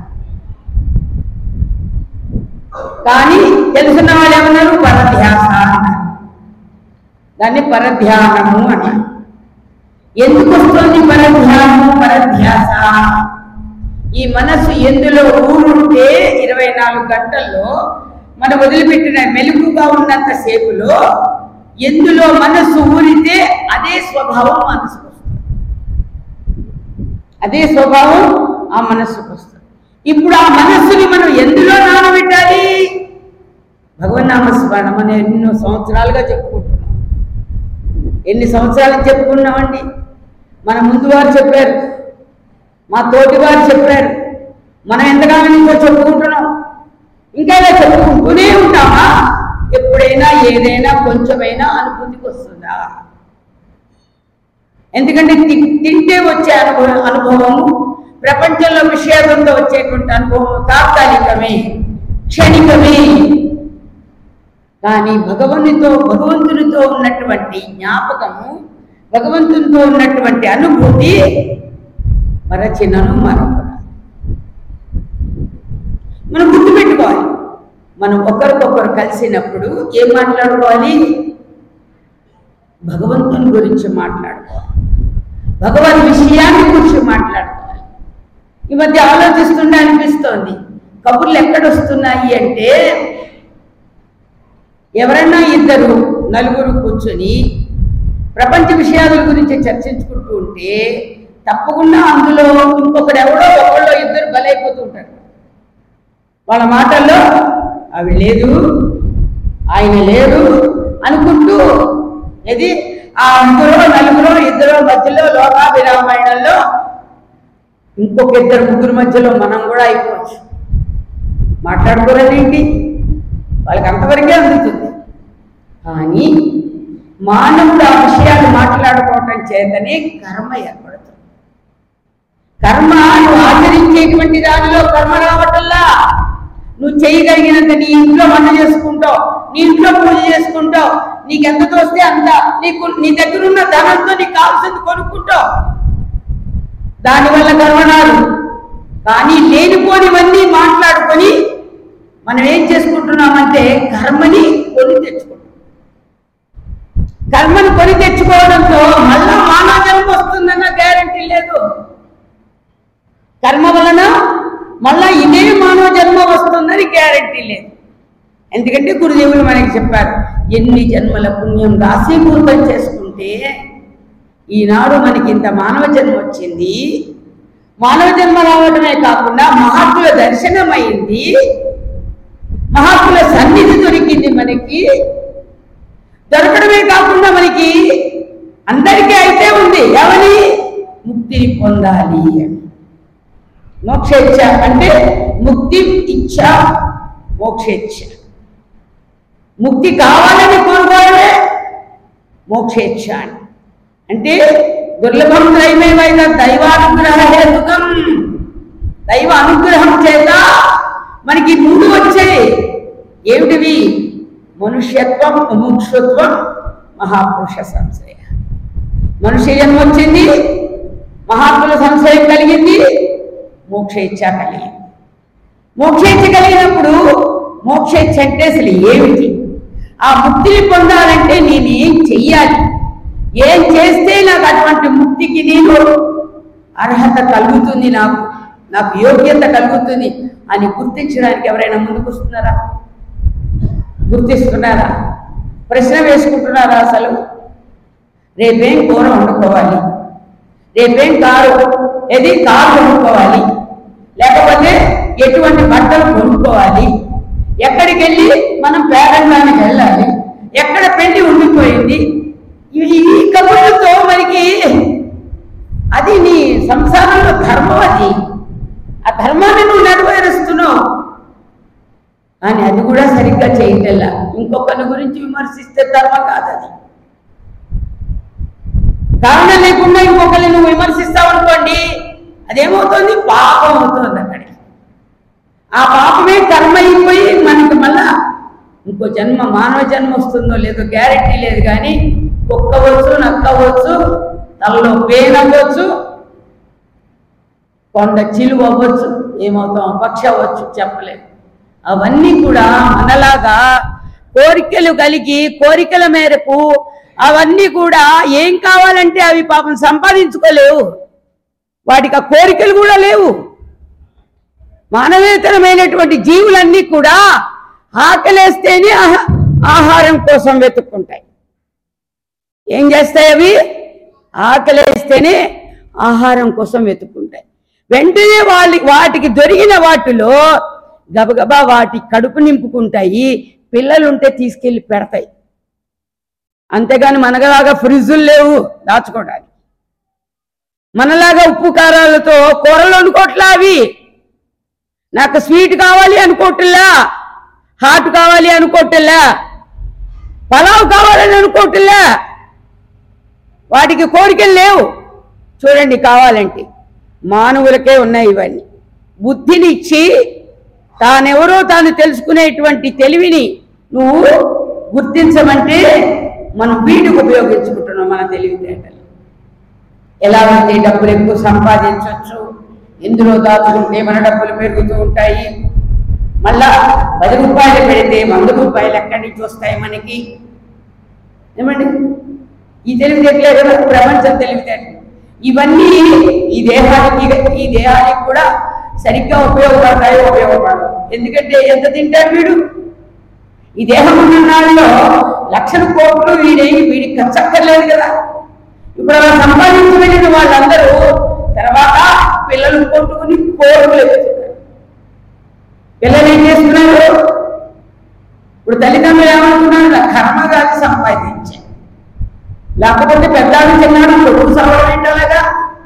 కానీ తెలుసున్న వాళ్ళు ఏమన్నారు పరధ్యాస అన్నారు దాన్ని పరధ్యానము అన్నారు ఎందుకు వస్తుంది పరధ్యానము పరధ్యాస ఈ మనస్సు ఎందులో ఊరుంటే ఇరవై నాలుగు గంటల్లో మనం వదిలిపెట్టిన మెలుగుగా ఉన్నంత సేపులో ఎందులో మనస్సు ఊరితే అదే స్వభావం మనసుకు వస్తుంది అదే స్వభావం ఆ మనస్సుకు వస్తుంది ఇప్పుడు ఆ మనస్సుని మనం ఎందులో నానబెట్టాలి భగవన్నామస్మరణ మనం ఎన్నో సంవత్సరాలుగా చెప్పుకుంటున్నాం ఎన్ని సంవత్సరాలు చెప్పుకున్నామండి మన ముందు వారు చెప్పారు మా తోటి వారు చెప్పారు మనం ఎంతకాలం నుంచో చెప్పుకుంటున్నాం ఇంకా ఇలా చెప్పుకుంటూనే ఉంటామా ఎప్పుడైనా ఏదైనా కొంచెమైనా అనుభూతికి వస్తుందా ఎందుకంటే తి- తింటే వచ్చే అనుభవం అనుభవము ప్రపంచంలో విషయాలతో వచ్చేటువంటి అనుభవం తాత్కాలికమే క్షణికమే కానీ భగవంతునితో భగవంతునితో ఉన్నటువంటి జ్ఞాపకము భగవంతునితో ఉన్నటువంటి అనుభూతి మరచినను మరొకరు మనం గుర్తుపెట్టుకోవాలి మనం ఒకరికొకరు కలిసినప్పుడు ఏం మాట్లాడుకోవాలి భగవంతుని గురించి మాట్లాడుకోవాలి భగవద్ విషయాన్ని గురించి మాట్లాడుకోవాలి ఈ మధ్య ఆలోచిస్తుండే అనిపిస్తోంది కబుర్లు ఎక్కడొస్తున్నాయి అంటే ఎవరన్నా ఇద్దరు నలుగురు కూర్చొని ప్రపంచ విషయాల గురించి చర్చించుకుంటూ ఉంటే తప్పకుండా అందులో ఇంకొకడు ఎవడో ఒకళ్ళో ఇద్దరు బలైపోతూ ఉంటారు వాళ్ళ మాటల్లో అవి లేదు ఆయన లేరు అనుకుంటూ ఇది ఆ ముగ్గురు నలుగురు ఇద్దరు మధ్యలో లోకాభిరామాయణంలో ఇంకొక ఇద్దరు ముగ్గురు మధ్యలో మనం కూడా అయిపోవచ్చు మాట్లాడుకోలేదేంటి వాళ్ళకి అంతవరకే అందుతుంది కానీ మానవుడు ఆ విషయాలు మాట్లాడుకోవటం చేతనే కర్మ ఏర్పడుతుంది కర్మ నువ్వు ఆచరించేటువంటి దానిలో కర్మ రావటంలా నువ్వు చేయగలిగినంత నీ ఇంట్లో వంట చేసుకుంటావు నీ ఇంట్లో పూజ చేసుకుంటావు నీకు ఎంత తోస్తే అంత నీకు నీ దగ్గర ఉన్న ధనంతో నీకు కావాల్సింది కొనుక్కుంటావు దానివల్ల కర్మ రాదు కానీ లేనిపోనివన్నీ మాట్లాడుకొని మనం ఏం చేసుకుంటున్నామంటే కర్మని కొని తెచ్చుకుంటాం కర్మను కొని తెచ్చుకోవడంతో మళ్ళా మానవ జన్మ వస్తుందన్న గ్యారంటీ లేదు కర్మ వలన మళ్ళా ఇదే మానవ జన్మ వస్తుందని గ్యారంటీ లేదు ఎందుకంటే గురుదేవులు మనకి చెప్పారు ఎన్ని జన్మల పుణ్యం రాశీభూతం చేసుకుంటే ఈనాడు మనకి ఇంత మానవ జన్మ వచ్చింది మానవ జన్మ రావడమే కాకుండా మహాత్ముల దర్శనమైంది మహాత్ముల సన్నిధి దొరికింది మనకి దొరకడమే కాకుండా మనకి అందరికీ అయితే ఉంది ఎవరి ముక్తిని పొందాలి అని మోక్షేచ్ఛ అంటే ముక్తి ఇచ్ఛ మోక్షేచ్ఛ ముక్తి కావాలని కోరుకోవడమే మోక్షేచ్ఛ అని అంటే దుర్లభం దైవే వైద దైవానుగ్రహ హేతుకం దైవ అనుగ్రహం చేత మనకి మూడు వచ్చాయి ఏమిటివి మనుష్యత్వం ముముక్షుత్వం మహాపురుష సంశయ మనుష్య జన్మ వచ్చింది మహాత్ముల సంశయం కలిగింది మోక్షేచ్ఛ కలిగింది మోక్షేచ్ఛ కలిగినప్పుడు మోక్షేచ్ఛ అంటే అసలు ఏమిటి ఆ ముక్తిని పొందాలంటే నేను ఏం చెయ్యాలి ఏం చేస్తే నాకు అటువంటి ముక్తికి నేను అర్హత కలుగుతుంది నాకు నాకు యోగ్యత కలుగుతుంది అని గుర్తించడానికి ఎవరైనా ముందుకు వస్తున్నారా గుర్తిస్తున్నారా ప్రశ్న వేసుకుంటున్నారా అసలు రేపేం కూర వండుకోవాలి రేపేం కారు ఏది కారు కొనుక్కోవాలి లేకపోతే ఎటువంటి బట్టలు కొనుక్కోవాలి ఎక్కడికి వెళ్ళి మనం పేరంటానికి వెళ్ళాలి ఎక్కడ పెళ్లి ఉండిపోయింది ఇవి ఈ కబుర్లతో మనకి అది కూడా సరిగ్గా చేయటల్లా ఇంకొకరి గురించి విమర్శిస్తే ధర్మ కాదు అది కారణం లేకుండా ఇంకొకరిని నువ్వు విమర్శిస్తావు అనుకోండి అదేమవుతుంది పాపం అవుతుంది అక్కడికి ఆ పాపమే కర్మ అయిపోయి మనకి మళ్ళా ఇంకో జన్మ మానవ జన్మ వస్తుందో లేదో గ్యారెంటీ లేదు కానీ కుక్కవచ్చు నక్కవచ్చు తలలో పెయిన్ అవ్వచ్చు కొండ చిలువ అవ్వచ్చు ఏమవుతాం పక్ష అవ్వచ్చు చెప్పలేదు అవన్నీ కూడా మనలాగా కోరికలు కలిగి కోరికల మేరకు అవన్నీ కూడా ఏం కావాలంటే అవి పాపం సంపాదించుకోలేవు వాటికి ఆ కోరికలు కూడా లేవు మానవేతరమైనటువంటి జీవులన్నీ కూడా ఆకలేస్తేనే ఆహా- ఆహారం కోసం వెతుక్కుంటాయి ఏం చేస్తాయి అవి ఆకలేస్తేనే ఆహారం కోసం వెతుక్కుంటాయి వెంటనే వాళ్ళ వాటికి దొరికిన వాటిలో గబగబా వాటి కడుపు నింపుకుంటాయి పిల్లలుంటే తీసుకెళ్లి పెడతాయి అంతేగాని మనగలాగా ఫ్రిడ్జులు లేవు దాచుకోవడానికి మనలాగా ఉప్పు కారాలతో కూరలు అనుకోవట్లా అవి నాకు స్వీట్ కావాలి అనుకోవట్లా హాట్ కావాలి అనుకోవట్లా పలావ్ కావాలని అనుకోవట్లా వాటికి కోరికలు లేవు చూడండి కావాలంటే మానవులకే ఉన్నాయి ఇవన్నీ బుద్ధిని ఇచ్చి తానెవరో తాను తెలుసుకునేటువంటి తెలివిని నువ్వు గుర్తించమంటే మనం వీటికి ఉపయోగించుకుంటున్నాం మన తెలివితేటలు ఎలా అయితే డబ్బులు ఎక్కువ సంపాదించవచ్చు ఎందులో దాచుకుంటే మన డబ్బులు పెరుగుతూ ఉంటాయి మళ్ళా పది రూపాయలు పెడితే వంద రూపాయలు ఎక్కడి నుంచి వస్తాయి మనకి ఏమండి ఈ తెలివితేటలే కదా ప్రపంచం తెలివితేటలు ఇవన్నీ ఈ దేహానికి ఈ దేహానికి కూడా సరిగ్గా ఉపయోగపడతాయి ఉపయోగపడవు ఎందుకంటే ఎంత తింటాడు వీడు ఈ దేహం ఉన్న నాళ్ళలో లక్షల కోట్లు వీడి వీడికి ఖర్చక్కర్లేదు కదా ఇప్పుడు అలా సంపాదించి వెళ్ళిన వాళ్ళందరూ తర్వాత పిల్లలు కొట్టుకుని కోరుకులు ఎత్తుతున్నారు పిల్లలు ఏం చేస్తున్నారు ఇప్పుడు తల్లిదండ్రులు ఏమనుకున్నారు నా కర్మ కాదు సంపాదించే లేకపోతే పెద్దాడు చిన్నాడు కొడుకు సవడం ఏంటలాగా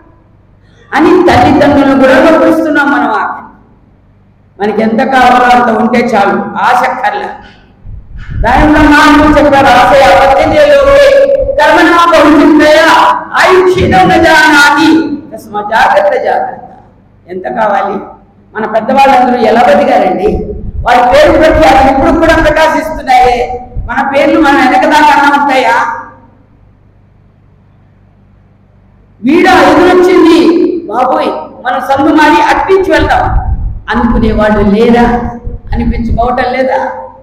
అని తల్లిదండ్రులను కూడా నొప్పిస్తున్నాం మనం ఆఖరి. మనకి ఎంత కావాలో అంత ఉంటే చాలు ఆశ కల్లా దానిలో నాన్న చెప్పారు ఆశ అబద్ధలోకి కర్మణ బహుచిత్తయ ఆయుష్యం జానాది తస్మ జాగ్రత్త జాగ్రత్త ఎంత కావాలి మన పెద్దవాళ్ళందరూ ఎలా బతికారండి వారి పేరు ప్రఖ్యాతులు ఇప్పుడు కూడా ప్రకాశిస్తున్నాయి మన పేర్లు మన వెనకదాకా ఉంటాయా వీడ ఎదురొచ్చింది బాబోయ్ మన సందు మారి అట్టించి వెళ్తాం అనుకునేవాళ్ళు లేరా అనిపించుకోవటం లేదా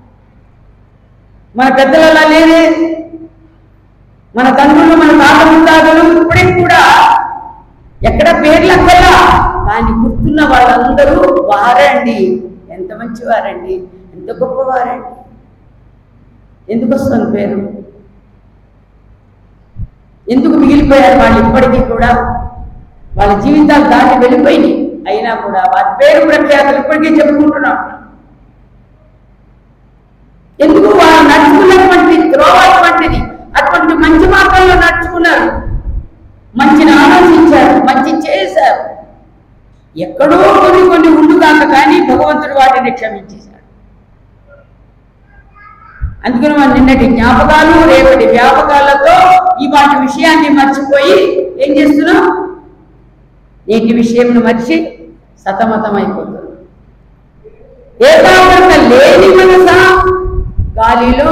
మన పెద్దలు అలా లేరే మన తండ్రులు మన తాత ముత్తాతలు ఇప్పటికి కూడా ఎక్కడ పేర్లు అక్కలా కానీ గుర్తున్న వాళ్ళందరూ వారండి ఎంత మంచివారండి ఎంత గొప్పవారండి ఎందుకు వస్తుంది పేరు ఎందుకు మిగిలిపోయారు వాళ్ళు ఇప్పటికీ కూడా వాళ్ళ జీవితాలు దాటి వెళ్ళిపోయినాయి అయినా కూడా వారి పేరు ప్రఖ్యాతులు ఇప్పటికీ చెప్పుకుంటున్నాం ఎందుకు వాళ్ళు నడుచుకున్నటువంటి త్రోవ అటువంటిది అటువంటి మంచి మార్గంలో నడుచుకున్నారు మంచిని ఆలోచించారు మంచి చేశారు ఎక్కడో కొన్ని కొన్ని ఉండుగాక కానీ భగవంతుడు వాటిని క్షమించేశాడు అందుకని మనం నిన్నటి జ్ఞాపకాలు రేపటి వ్యాపకాలతో ఈ వాటి విషయాన్ని మర్చిపోయి ఏం చేస్తున్నాం నేటి విషయం మర్చి సతమతమైపోతున్నాం ఏకాగ్రత లేని మనస గాలిలో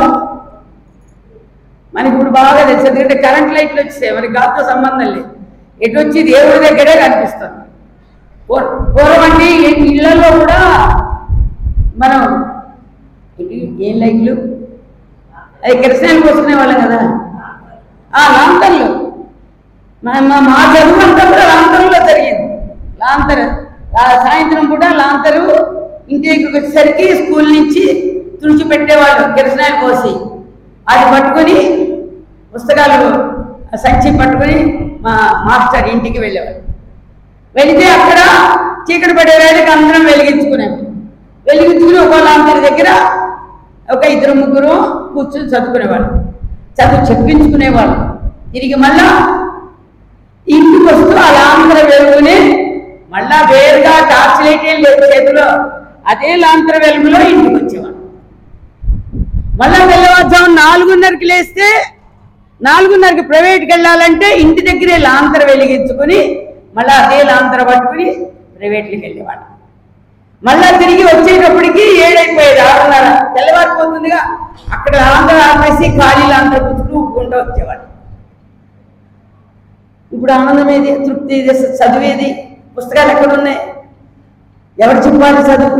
మనకి ఇప్పుడు బాగా తెలుసు ఎందుకంటే కరెంట్ లైట్లు వచ్చేసాయి మనకి గాలితో సంబంధం లేదు ఎటు వచ్చి దేవుడి దగ్గరే కనిపిస్తుంది పూర్- పూర్వం అంటే ఈ ఇళ్లలో కూడా మనం ఇది ఏం లైట్లు అది కిరసనాలు పోసుకునే వాళ్ళం కదా ఆ లాంతర్లు మా మా మా చదువు అంతా కూడా లాంతరంలో జరిగింది లాంతర్ ఆ సాయంత్రం కూడా లాంతరు ఇంటి దగ్గరికి వచ్చేసరికి స్కూల్ నుంచి తుడిచిపెట్టేవాళ్ళు కిరసనాలు పోసి అది పట్టుకొని పుస్తకాలు ఆ సంచి పట్టుకొని మా మాస్టర్ ఇంటికి వెళ్ళేవాళ్ళు వెళితే అక్కడ చీకటి పడే వేళకి అందరం వెలిగించుకునేవాళ్ళం వెలిగించుకుని ఒక లాంతర్ దగ్గర ఒక ఇద్దరు ముగ్గురు కూర్చొని చదువుకునేవాళ్ళు చదువు చెప్పించుకునేవాళ్ళు తిరిగి మళ్ళా ఇంటికి వస్తూ ఆ లాంతర వెలుగునే మళ్ళా వేరుగా టార్చ్ లైట్ ఏం లేదు చేతిలో అదే లాంతర వెలుగులో ఇంటికి వచ్చేవాడు మళ్ళా తెల్లవారుజాము నాలుగున్నరకి లేస్తే నాలుగున్నరకి ప్రైవేట్కి వెళ్ళాలంటే ఇంటి దగ్గరే లాంతర వెలిగించుకుని మళ్ళా అదే లాంతర పట్టుకుని ప్రైవేట్కి వెళ్ళేవాడు మళ్ళా తిరిగి వచ్చేటప్పటికి ఏడైపోయేది ఆరున్నర తెల్లవారిపోతుందిగా అక్కడ లాంతర ఆపేసి ఖాళీ లాంతర పుచ్చుకుని ఊపుకుంటూ వచ్చేవాడు ఇప్పుడు ఆనందం ఏది తృప్తి ఏది అసలు చదివేది పుస్తకాలు ఎక్కడ ఉన్నాయి ఎవరు చెప్పాలి చదువు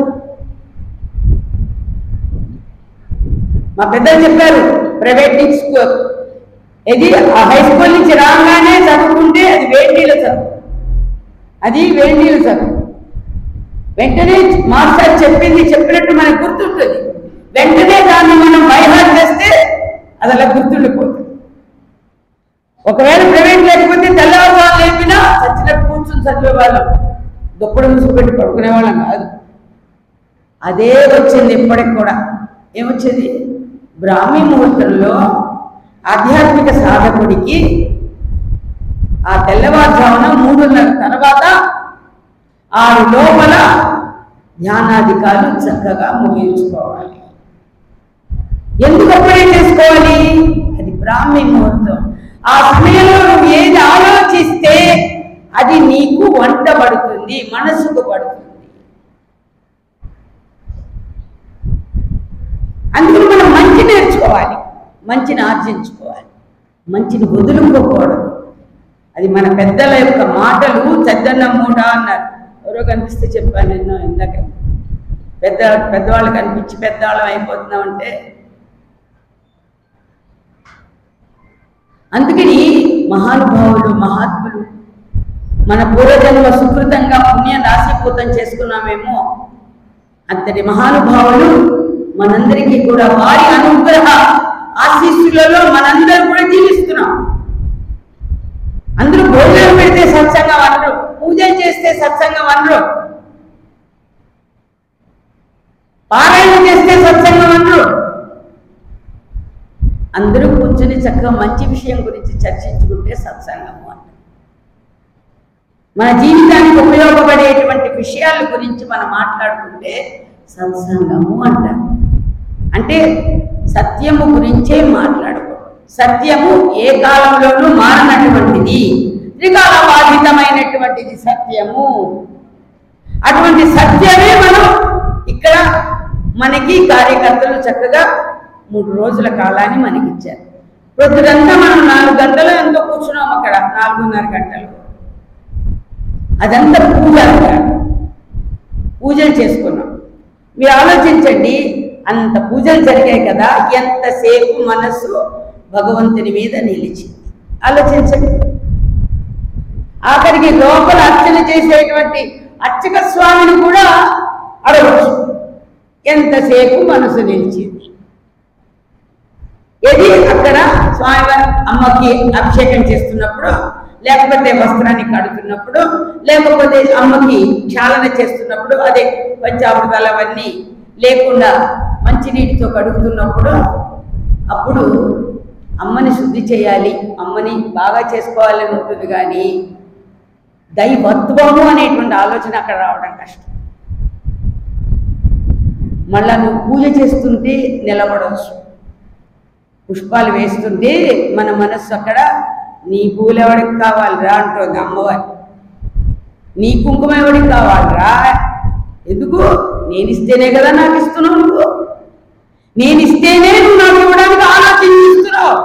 మా పెద్దలు చెప్పారు ప్రైవేట్ నుంచి స్కూల్ ఇది ఆ హై స్కూల్ నుంచి రాగానే చదువుకుంటే అది వేడి నీళ్ళ చదువు అది వేడి నీళ్ళ చదువు వెంటనే మాస్టర్ చెప్పింది చెప్పినట్టు మనకు గుర్తుంటుంది వెంటనే దాన్ని మనం బైహార్ చేస్తే అది అలా గుర్తుండిపోతుంది ఒకవేళ ప్రైవేట్ లేకపోతే తెల్లవారు లేపినా చచ్చినట్టు కూర్చుని చదివే వాళ్ళం దుప్పటి ముసుగు పెట్టి పడుకునే వాళ్ళం కాదు అదే వచ్చింది ఇప్పటికి కూడా ఏమొచ్చేది బ్రాహ్మీ ముహూర్తంలో ఆధ్యాత్మిక సాధకుడికి ఆ తెల్లవారుజామున మూడున్నర తర్వాత ఆరు లోపల ధ్యానాధికారులు చక్కగా ముగించుకోవాలి ఎందుకు అప్పుడే చేసుకోవాలి అది బ్రాహ్మీ ముహూర్తం ఆ సమయంలో నువ్వు ఏది ఆలోచిస్తే అది నీకు వంట పడుతుంది మనసుకు పడుతుంది అందుకని మనం మంచి నేర్చుకోవాలి మంచిని ఆర్జించుకోవాలి మంచిని వదులుకోకూడదు అది మన పెద్దల యొక్క మాటలు చెద్దన్న మూట అన్నారు ఎవరో కనిపిస్తే చెప్పాను నేను ఇందాక పెద్ద పెద్దవాళ్ళు కనిపించి పెద్దవాళ్ళం అయిపోతున్నామంటే అందుకని మహానుభావులు మహాత్ములు మన పూర్వజన్మ సుకృతంగా పుణ్యం రాశీభూతం చేసుకున్నామేమో అంతటి మహానుభావులు మనందరికీ కూడా వారి అనుగ్రహ ఆశీస్సులలో మనందరం కూడా జీవిస్తున్నాం అందరూ భోజనం పెడితే సత్సంగం అనరు పూజ చేస్తే సత్సంగం అనరు పారాయణ చేస్తే సత్సంగం అనరు అందరూ కూర్చుని చక్కగా మంచి విషయం గురించి చర్చించుకుంటే సత్సంగము అంటారు మన జీవితానికి ఉపయోగపడేటువంటి విషయాల గురించి మనం మాట్లాడుకుంటే సత్సంగము అంటారు అంటే సత్యము గురించే మాట్లాడుకోవడం సత్యము ఏ కాలంలోనూ మారనటువంటిది త్రికాలబాధితమైనటువంటిది సత్యము అటువంటి సత్యమే మనం ఇక్కడ మనకి కార్యకర్తలు చక్కగా మూడు రోజుల కాలాన్ని మనకి ఇచ్చారు ప్రొద్దునంతా మనం నాలుగు గంటలు ఎంతో కూర్చున్నాం అక్కడ నాలుగున్నర గంటలు అదంతా పూజ అంటారు పూజలు చేసుకున్నాం మీరు ఆలోచించండి అంత పూజలు జరిగాయి కదా ఎంతసేపు మనస్సు భగవంతుని మీద నిలిచింది ఆలోచించండి ఆఖరికి లోపల అర్చన చేసేటువంటి అర్చక స్వామిని కూడా అడగచ్చు ఎంతసేపు మనసు నిలిచింది ఇది అక్కడ స్వామివారి అమ్మకి అభిషేకం చేస్తున్నప్పుడు లేకపోతే వస్త్రాన్ని కడుతున్నప్పుడు లేకపోతే అమ్మకి క్షాళన చేస్తున్నప్పుడు అదే పంచామృతాలు అవన్నీ లేకుండా మంచినీటితో కడుగుతున్నప్పుడు అప్పుడు అమ్మని శుద్ధి చేయాలి అమ్మని బాగా చేసుకోవాలని ఉంటుంది కానీ దైవత్వము అనేటువంటి ఆలోచన అక్కడ రావడం కష్టం మళ్ళా నువ్వు పూజ చేస్తుంటే నిలబడవచ్చు పుష్పాలు వేస్తుంటే మన మనస్సు అక్కడ నీ పూలు ఎవరికి కావాలిరా అంటుంది అమ్మవారి నీ కుంకుమ ఎవరికి కావాలిరా ఎందుకు నేను ఇస్తేనే కదా నాకు ఇస్తున్నావు నువ్వు నేను ఇస్తేనే నువ్వు నాకు ఇవ్వడానికి ఆలోచించిస్తున్నావు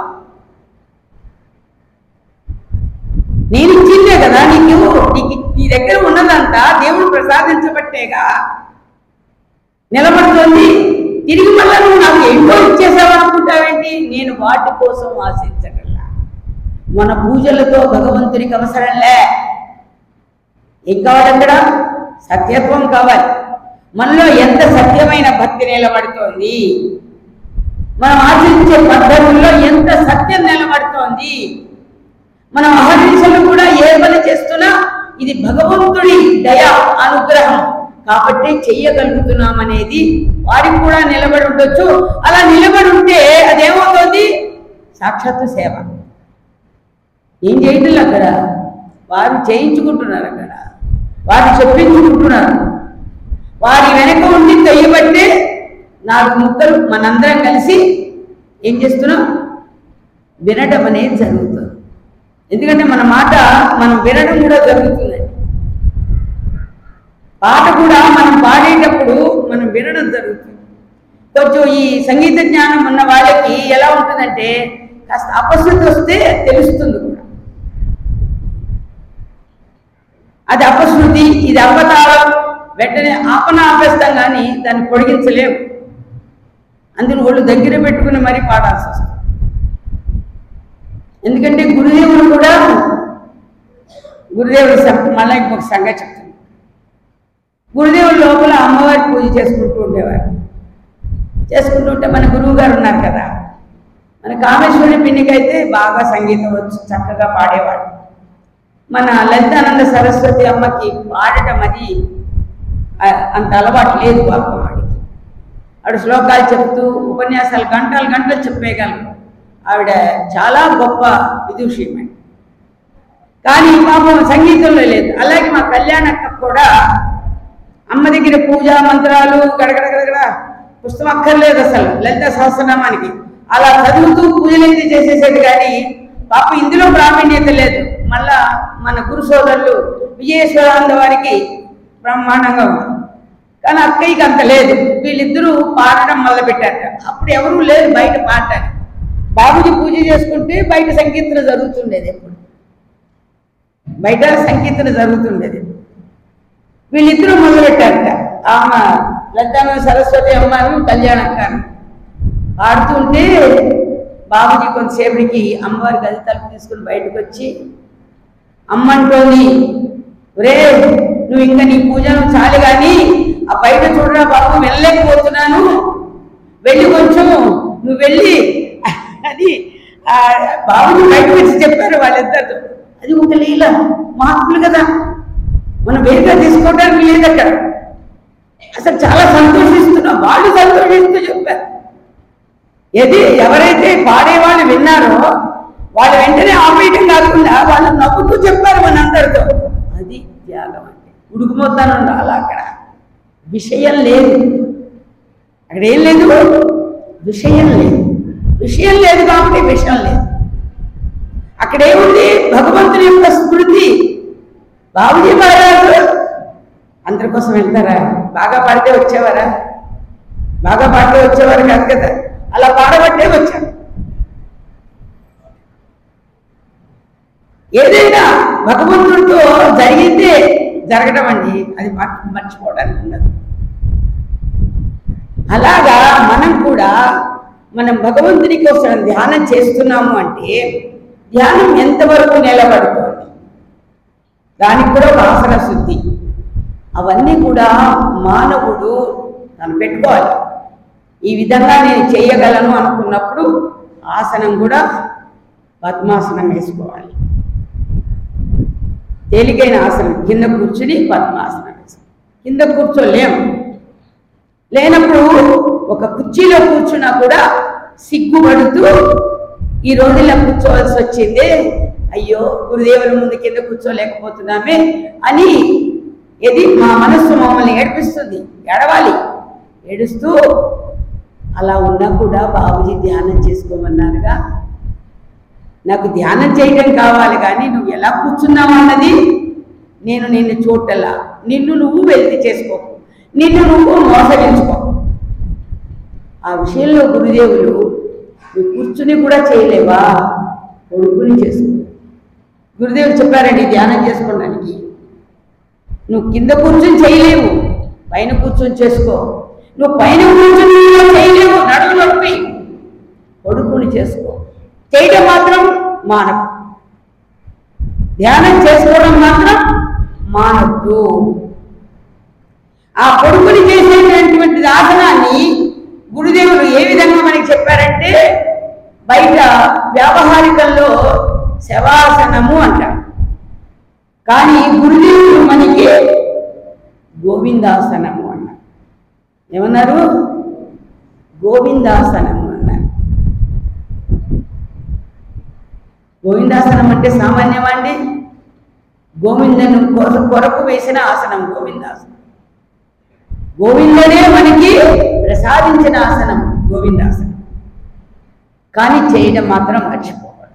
నేను ఇచ్చిందే కదా నీకు నీకు నీ దగ్గర ఉన్నదంతా దేవుడు ప్రసాదించబట్టేగా నిలబడుతోంది తిరిగి మళ్ళా నువ్వు నాకు ఎన్నో ఇచ్చేసావు అనుకుంటావేంటి నేను వాటి కోసం ఆశించగల మన పూజలతో భగవంతునికి అవసరంలే ఏం కావాలక్కడ సత్యత్వం కావాలి మనలో ఎంత సత్యమైన భక్తి నిలబడుతోంది మనం ఆచరించే పద్ధతుల్లో ఎంత సత్యం నిలబడుతోంది మనం అహర్నిశలు కూడా ఏ పని చేస్తున్నా ఇది భగవంతుడి దయ అనుగ్రహం కాబట్టి చెయ్యగలుగుతున్నాం అనేది వారికి కూడా నిలబడి ఉండొచ్చు అలా నిలబడి ఉంటే అదేమవుతుంది సాక్షాత్తు సేవ ఏం చేయటం అక్కడ వారు చేయించుకుంటున్నారు అక్కడ వారు చెప్పించుకుంటున్నారు వారి వెనక ఉండి తెయ్యబట్టే నాలుగు ముక్కలు మనందరం కలిసి ఏం చేస్తున్నాం వినడం అనేది జరుగుతుంది ఎందుకంటే మన మాట మనం వినడం కూడా జరుగుతుందండి పాట కూడా మనం పాడేటప్పుడు మనం వినడం జరుగుతుంది కొంచెం ఈ సంగీత జ్ఞానం ఉన్న వాళ్ళకి ఎలా ఉంటుందంటే కాస్త అపశృతి వస్తే తెలుస్తుంది కూడా అది అపశృతి ఇది అపతాళం వెంటనే ఆపన ఆపేస్తాం కానీ దాన్ని పొడిగించలేము అందులో ఒళ్ళు దగ్గర పెట్టుకుని మరీ పాడాల్సి వస్తుంది ఎందుకంటే గురుదేవుడు కూడా గురుదేవుడు సం- మళ్ళీ ఇంకొక సంగతి చెప్తాను గురుదేవుడు లోపల అమ్మవారి పూజ చేసుకుంటూ ఉండేవారు చేసుకుంటూ ఉంటే మన గురువు గారు ఉన్నారు కదా మన కామేశ్వరి పిన్నికైతే బాగా సంగీతం వచ్చు చక్కగా పాడేవాడు మన లలితానంద సరస్వతి అమ్మకి పాడటం అది ఆ, అంత అలవాటు లేదు పాపం వాడికి ఆవిడ శ్లోకాలు చెప్తూ ఉపన్యాసాలు గంటలు గంటలు చెప్పేయగలరు ఆవిడ చాలా గొప్ప విదుషీమణి కానీ పాపం సంగీతంలో లేదు అలాగే మా కళ్యాణక్క కూడా అమ్మ దగ్గర పూజ మంత్రాలు గడగడగడగడ పుస్తకం అక్కర్లేదు అసలు లలిత సహస్రనామానికి అలా చదువుతూ పూజలైతే చేసేసేది కానీ పాప ఇందులో ప్రావీణ్యత లేదు మళ్ళా మన గురు సోదరులు విజయేశ్వరానంద వారికి బ్రహ్మాండంగా ఉంది కానీ అక్కయ్యకి అంత లేదు వీళ్ళిద్దరూ పాడడం మొదలుపెట్టారట అప్పుడు ఎవరూ లేరు బయట పాడటానికి బాబుజీ పూజ చేసుకుంటే బయట సంకీర్తన జరుగుతుండేది ఎప్పుడు బయట సంకీర్తన జరుగుతుండేది వీళ్ళిద్దరూ మొదలుపెట్టారట ఆమె లలితామ సరస్వతి అమ్మాను కళ్యాణకారు పాడుతుంటే బాబుజీ కొంతసేపటికి అమ్మవారి గది తలుపు తీసుకుని బయటకు వచ్చి అమ్మంటోంది ఒరే నువ్వు ఇంకా నీ పూజలు చాలు కానీ ఆ బయట చూడరా బాబు వెళ్ళలేకపోతున్నాను వెళ్ళి కొంచెం నువ్వు వెళ్ళి అది ఆ బాబుని బయటకు వచ్చి చెప్పారు వాళ్ళిద్దరు అది ఒక లీల మహాత్ములు కదా మనం వేరుగా తీసుకోవడానికి లేదు అక్కడ అసలు చాలా సంతోషిస్తున్నాం వాళ్ళు సంతోషిస్తూ చెప్పారు ఏది ఎవరైతే పాడేవాళ్ళు విన్నారో వాళ్ళు వెంటనే ఆపేయటం కాకుండా వాళ్ళు నవ్వుతూ చెప్పారు మన అందరితో అది త్యాగం అంటే ఉడుకుమోతాను ఉండాలి అక్కడ విషయం లేదు అక్కడ ఏం లేదు విషయం లేదు విషయం లేదు కాబట్టి విషయం లేదు అక్కడ ఏముంది భగవంతుని యొక్క స్మృతి బాబుజీ మహారాజు అందరి కోసం వెళ్తారా బాగా పాడితే వచ్చేవారా బాగా పాడితే వచ్చేవారు కాదు కదా అలా పాడబట్టే వచ్చారు ఏదైనా భగవంతుడితో జరిగితే జరగడం అండి అది మర్చి మర్చిపోవడానికి ఉండదు అలాగా మనం కూడా మనం భగవంతుని కోసం ధ్యానం చేస్తున్నాము అంటే ధ్యానం ఎంతవరకు నిలబడుతోంది దానికి కూడా ఒక ఆసన శుద్ధి అవన్నీ కూడా మానవుడు తను పెట్టుకోవాలి ఈ విధంగా నేను చేయగలను అనుకున్నప్పుడు ఆసనం కూడా పద్మాసనం వేసుకోవాలి తేలికైన ఆసనం కింద కూర్చుని పద్మాసనం వేసుకోవాలి కింద కూర్చోలేము లేనప్పుడు ఒక కుర్చీలో కూర్చున్నా కూడా సిగ్గుపడుతూ ఈ రోజుల్లో కూర్చోవలసి వచ్చింది అయ్యో గురుదేవుల ముందు కింద కూర్చోలేకపోతున్నామే అని ఇది మా మనస్సు మమ్మల్ని ఏడిపిస్తుంది ఏడవాలి ఏడుస్తూ అలా ఉన్నా కూడా బాబుజీ ధ్యానం చేసుకోమన్నారుగా నాకు ధ్యానం చేయడం కావాలి కానీ నువ్వు ఎలా కూర్చున్నావు అన్నది నేను నిన్ను చూడటలా నిన్ను నువ్వు వెళ్తి చేసుకోకు నిన్ను నువ్వు మోసగించుకో ఆ విషయంలో గురుదేవులు నువ్వు కూర్చుని కూడా చేయలేవా కొడుకుని చేసుకో గురుదేవులు చెప్పారండి ధ్యానం చేసుకోవడానికి నువ్వు కింద కూర్చొని చేయలేవు పైన కూర్చొని చేసుకో నువ్వు పైన కూర్చొని కూడా చేయలేవు నడుము నొప్పి కొడుకుని చేసుకో చేయడం మాత్రం మానవు ధ్యానం చేసుకోవడం మాత్రం మానద్దు ఆ కొడుకుని చేసేటటువంటి ఆసనాన్ని గురుదేవులు ఏ విధంగా మనకి చెప్పారంటే బయట వ్యావహారికంలో శవాసనము అంటారు కానీ గురుదేవులు మనకి గోవిందాసనము అన్నారు ఏమన్నారు గోవిందాసనము అన్నారు గోవిందాసనం అంటే సామాన్యమా అండి గోవిందను కొర- కొరకు వేసిన ఆసనం గోవిందాసనం గోవిందుడే మనకి ప్రసాదించిన ఆసనం గోవిందాసనం కానీ చేయడం మాత్రం మర్చిపోవాలి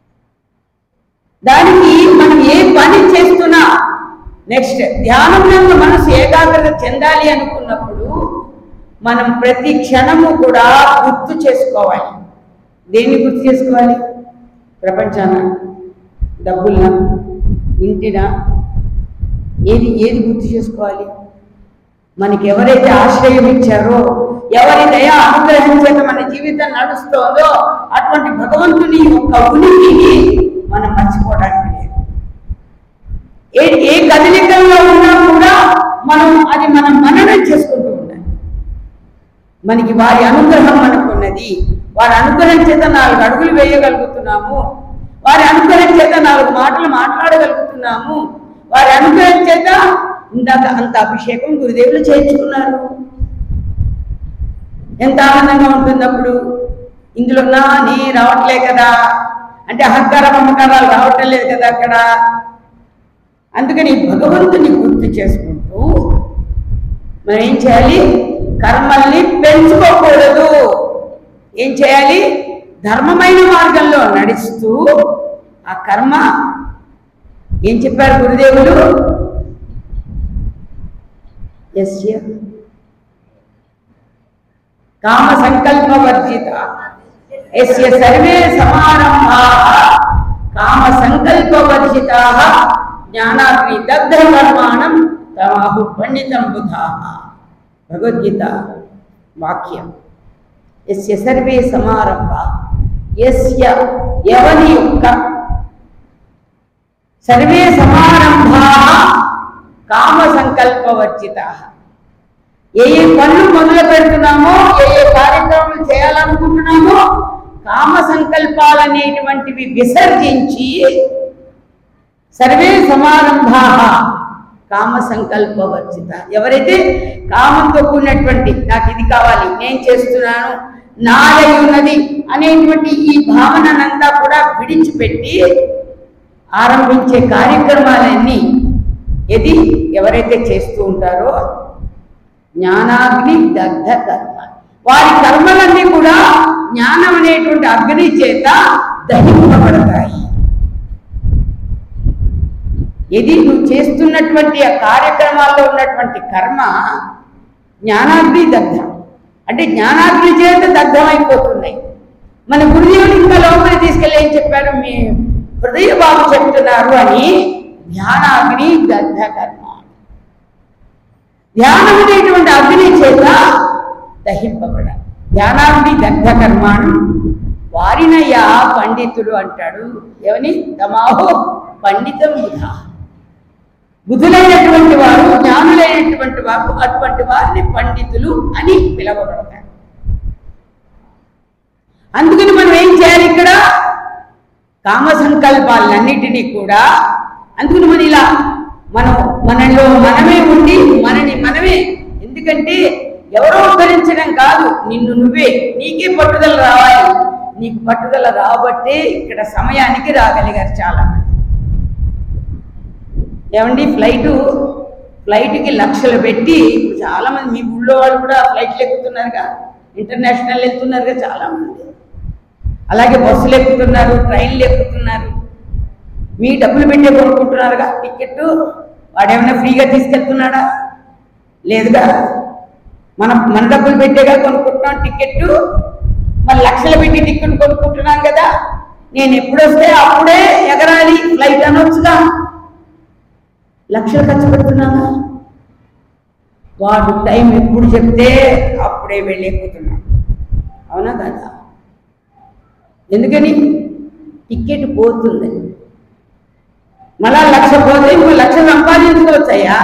దానికి మనం ఏ పని చేస్తున్నా నెక్స్ట్ ధ్యానం నందు మనసు ఏకాగ్రత చెందాలి అనుకున్నప్పుడు మనం ప్రతి క్షణము కూడా గుర్తు చేసుకోవాలి దేన్ని గుర్తు చేసుకోవాలి ప్రపంచాన డబ్బులనా ఇంటినా ఏది ఏది గుర్తు చేసుకోవాలి మనకి ఎవరైతే ఆశ్రయం ఇచ్చారో ఎవరి దయా అనుగ్రహం చేత మన జీవితం నడుస్తోందో అటువంటి భగవంతుని యొక్క ఉనికిని మనం మర్చిపోవడానికి లేదు ఏ ఏ కదలికల్లో ఉన్నా కూడా మనం అది మనం మననం చేసుకుంటూ ఉండాలి మనకి వారి అనుగ్రహం మనకున్నది వారి అనుగ్రహం చేత నాలుగు అడుగులు వేయగలుగుతున్నాము వారి అనుగ్రహం చేత నాలుగు మాటలు మాట్లాడగలుగుతున్నాము వారి అనుగ్రహం చేత ఇందాక అంత అభిషేకం గురుదేవులు చేయించుకున్నారు ఎంత ఆనందంగా ఉంటుంది అప్పుడు ఇందులో నా నీ రావట్లే కదా అంటే అహంకార మమకారాలు రావటం లేదు కదా అక్కడ అందుకని భగవంతుని గుర్తు చేసుకుంటూ మనం ఏం చేయాలి కర్మల్ని పెంచుకోకూడదు ఏం చేయాలి ధర్మమైన మార్గంలో నడుస్తూ ఆ కర్మ ఏం చెప్పారు గురుదేవులు యస్య కామ సంకల్ప వర్జిత యస్య సర్వే సమారంభా కామ సంకల్ప వర్జితా జ్ఞానాగ్ని దగ్ధ కర్మాణం తమాహు పండితం బుధా భగవద్గీత వాక్యం యస్య సర్వే సమారంభ యస్య ఎవరి యొక్క సర్వే సమారంభా కామ సంకల్పవర్జిత ఏ ఏ పనులు మొదలు పెడుతున్నామో ఏ ఏ కార్యక్రమాలు చేయాలనుకుంటున్నామో కామ సంకల్పాలనేటువంటివి విసర్జించి సర్వే సమారంభా కామ సంకల్పవర్జిత ఎవరైతే కామంతో కూడినటువంటి నాకు ఇది కావాలి నేను చేస్తున్నాను నాదై ఉన్నది అనేటువంటి ఈ భావననంతా కూడా విడిచిపెట్టి ఆరంభించే కార్యక్రమాలన్నీ ఏది ఎవరైతే చేస్తూ ఉంటారో జ్ఞానాగ్ని దగ్ధ కర్మ వారి కర్మలన్నీ కూడా జ్ఞానం అనేటువంటి అగ్ని చేత దహింపబడతాయి ఇది నువ్వు చేస్తున్నటువంటి ఆ కార్యక్రమాల్లో ఉన్నటువంటి కర్మ జ్ఞానాగ్ని దగ్ధం అంటే జ్ఞానాగ్ని చేత దగ్ధమైపోతున్నాయి మన గురుదేవుడు ఇంకా లోపల తీసుకెళ్ళి ఏం చెప్పారు మీ హృదయ బాబు చెప్తున్నారు అని ధ్యానాగ్ని దగ్ధ కర్మ ధ్యానం అనేటువంటి అగ్ని చేత దహింపబడాలి ధ్యానాగ్ని దగ్ధ కర్మాను వారినయ్యా పండితుడు అంటాడు ఎవని తమాహో పండితం బుధా బుధులైనటువంటి వారు జ్ఞానులైనటువంటి వారు అటువంటి వారిని పండితులు అని పిలవబడతారు అందుకని మనం ఏం చేయాలి ఇక్కడ కామ సంకల్పాలన్నిటినీ కూడా అందుకని మనం ఇలా మనం మనలో మనమే ఉండి మనని మనమే ఎందుకంటే ఎవరో భరించడం కాదు నిన్ను నువ్వే నీకే పట్టుదల రావాలి నీకు పట్టుదల రాబట్టే ఇక్కడ సమయానికి రాగలిగారు చాలా మంది ఏమండి ఫ్లైటు ఫ్లైట్కి లక్షలు పెట్టి ఇప్పుడు చాలా మంది మీ ఊళ్ళో వాళ్ళు కూడా ఫ్లైట్లు ఎక్కుతున్నారుగా ఇంటర్నేషనల్ వెళ్తున్నారుగా చాలా మంది అలాగే బస్సులు ఎక్కుతున్నారు ట్రైన్లు ఎక్కుతున్నారు మీ డబ్బులు పెట్టే కొనుక్కుంటున్నారుగా టికెట్ వాడేమైనా ఫ్రీగా తీసుకెళ్తున్నాడా లేదుగా మన మన డబ్బులు పెట్టేగా కొనుక్కుంటున్నాం టికెట్ మరి లక్షలు పెట్టి టికెట్ కొనుక్కుంటున్నాం కదా నేను ఎప్పుడు వస్తే అప్పుడే ఎగరాలి ఫ్లైట్ అనొచ్చుగా లక్షలు ఖర్చు పెడుతున్నానా వాడు టైం ఎప్పుడు చెప్తే అప్పుడే వెళ్ళి ఎక్కుతున్నాడు అవునా కదా ఎందుకని టికెట్ పోతుంది మళ్ళా లక్ష పోతే ఇంకో లక్ష సంపాదించుకోవచ్చయ్యా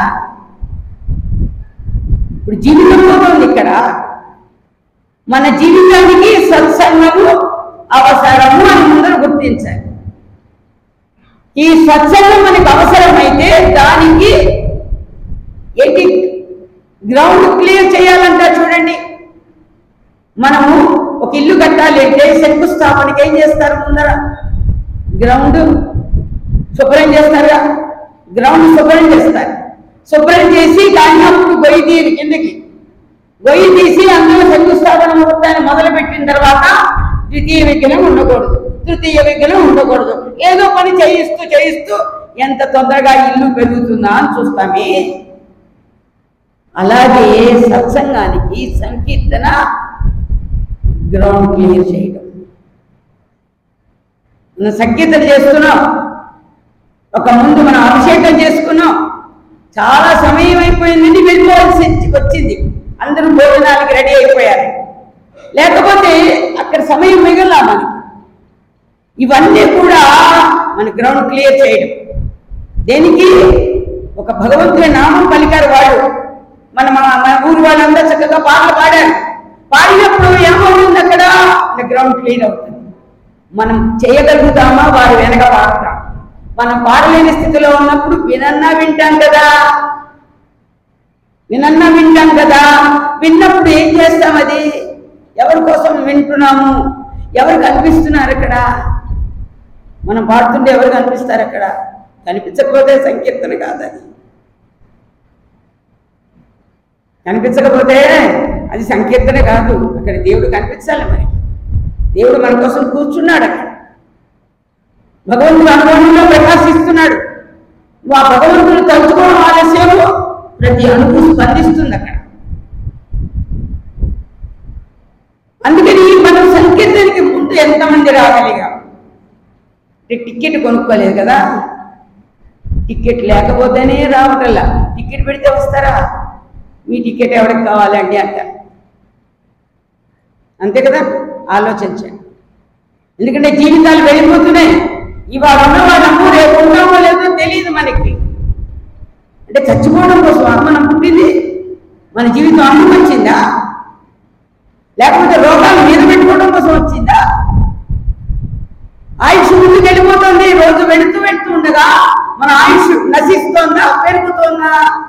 ఇప్పుడు జీవితం పోతుంది ఇక్కడ మన జీవితానికి సత్సంగము అవసరము అని ముందర గుర్తించాలి ఈ సత్సంగం మనకు అవసరమైతే దానికి ఏంటి గ్రౌండ్ క్లియర్ చేయాలంట చూడండి మనము ఒక ఇల్లు కట్టాలి అంటే శంకుస్థాపనకి ఏం చేస్తారు ముందర గ్రౌండ్ శుభ్రం చేస్తారుగా గ్రౌండ్ శుభ్రం చేస్తారు శుభ్రం చేసి దాన్ని అప్పుడు గొయ్యి తీరు కిందకి గొయ్యి తీసి అందులో శంకుస్థాపన ముహూర్తాన్ని మొదలు పెట్టిన తర్వాత ద్వితీయ విఘ్నం ఉండకూడదు తృతీయ విఘ్నం ఉండకూడదు ఏదో పని చేయిస్తూ చేయిస్తూ ఎంత తొందరగా ఇల్లు పెరుగుతుందా అని చూస్తామే అలాగే సత్సంగానికి సంకీర్తన గ్రౌండ్ క్లియర్ చేయడం మనం సంకీర్తన చేస్తున్నాం ఒక ముందు మనం అభిషేకం చేసుకున్నాం చాలా సమయం అయిపోయిందండి వెళ్ళిపోవాల్సి వచ్చింది అందరూ భోజనాలకి రెడీ అయిపోయారు లేకపోతే అక్కడ సమయం మిగలా మనకి ఇవన్నీ కూడా మన గ్రౌండ్ క్లియర్ చేయడం దేనికి ఒక భగవంతుని నామం పలికారు వాళ్ళు మన మన- మన ఊరు వాళ్ళందరూ చక్కగా పాటలు పాడారు పాడినప్పుడు ఏమవుతుంది అక్కడ గ్రౌండ్ క్లియర్ అవుతుంది మనం చేయగలుగుతామా వారు వెనక పాడతాం మనం పాడలేని స్థితిలో ఉన్నప్పుడు వినన్నా వింటాం కదా వినన్నా వింటాం కదా విన్నప్పుడు ఏం చేస్తాం అది ఎవరి కోసం వింటున్నాము ఎవరు కనిపిస్తున్నారు అక్కడ మనం పాడుతుంటే ఎవరు కనిపిస్తారు అక్కడ కనిపించకపోతే సంకీర్తన కాదది కనిపించకపోతే అది సంకీర్తన కాదు అక్కడ దేవుడు కనిపించాలి మనకి దేవుడు మన కోసం కూర్చున్నాడు అక్కడ భగవంతుడు అనుభవంలో ప్రకాశిస్తున్నాడు నువ్వు ఆ భగవంతుడు తలుచుకోవడం ఆలస్యము ప్రతి అణువు స్పందిస్తుంది అక్కడ అందుకని మనం సంకీర్తనకి ముందు ఎంతమంది రాగలిగాం అంటే టికెట్ కొనుక్కోలేదు కదా టికెట్ లేకపోతేనే రావటల్లా టికెట్ పెడితే వస్తారా మీ టికెట్ ఎవరికి కావాలండి అంటారు అంతే కదా ఆలోచించండి ఎందుకంటే జీవితాలు వెళ్ళిపోతున్నాయి ఇవాళ ఉన్న వాళ్ళము రేపు ఉన్నామో లేదో తెలియదు మనకి అంటే చచ్చిపోవడం కోసం మనం పుట్టింది మన జీవితం అందుకు వచ్చిందా లేకపోతే రోగాలు మీద పెట్టుకోవడం కోసం వచ్చిందా ఆయుష్ ముందుకు వెళ్ళిపోతుంది రోజు వెళుతూ వెళుతూ ఉండగా మన ఆయుష్ నశిస్తోందా పెరుగుతోందా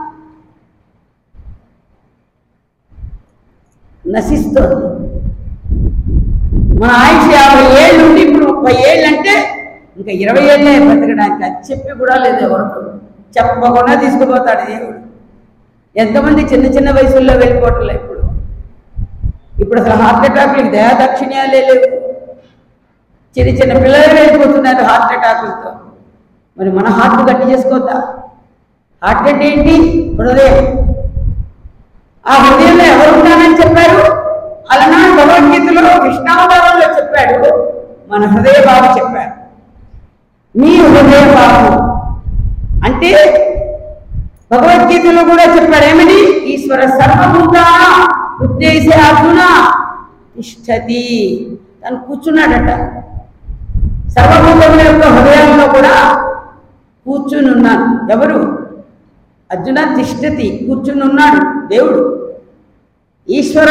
నశిస్తోంది మన ఆయుష్ యాభై ఏళ్ళు ఉండి ఇప్పుడు ముప్పై ఏళ్ళు అంటే ఇంకా ఇరవై ఏళ్ళే బతకడానికి అది చెప్పి కూడా లేదు ఎవరితో చెప్పకుండా తీసుకుపోతాడు దేవుడు ఎంతమంది చిన్న చిన్న వయసుల్లో వెళ్ళిపోవట్లే ఇప్పుడు ఇప్పుడు అసలు హార్ట్ అటాక్లకు దయా దక్షిణ్యాలే లేవు చిన్న చిన్న పిల్లలు వెళ్ళిపోతున్నారు హార్ట్ అటాకులతో మరి మన హార్ట్ గట్టి చేసుకోద్దా హార్ట్ అంటే ఏంటి హృదయం ఆ హృదయంలో ఎవరు ఉన్నారని చెప్పారు అలనాడు భగవద్గీతలో కృష్ణావతారంలో చెప్పాడు మన హృదయ బాబు చెప్పారు మీ హృదయ బాబు అంటే భగవద్గీతలో కూడా చెప్పాడు ఏమని ఈశ్వర సర్వభూత ఉద్దేశ అర్జున తిష్టతి తను కూర్చున్నాడట సర్వభూతముల యొక్క హృదయంలో కూడా కూర్చుని ఉన్నాను ఎవరు అర్జున తిష్టతి కూర్చుని ఉన్నాడు దేవుడు ఈశ్వర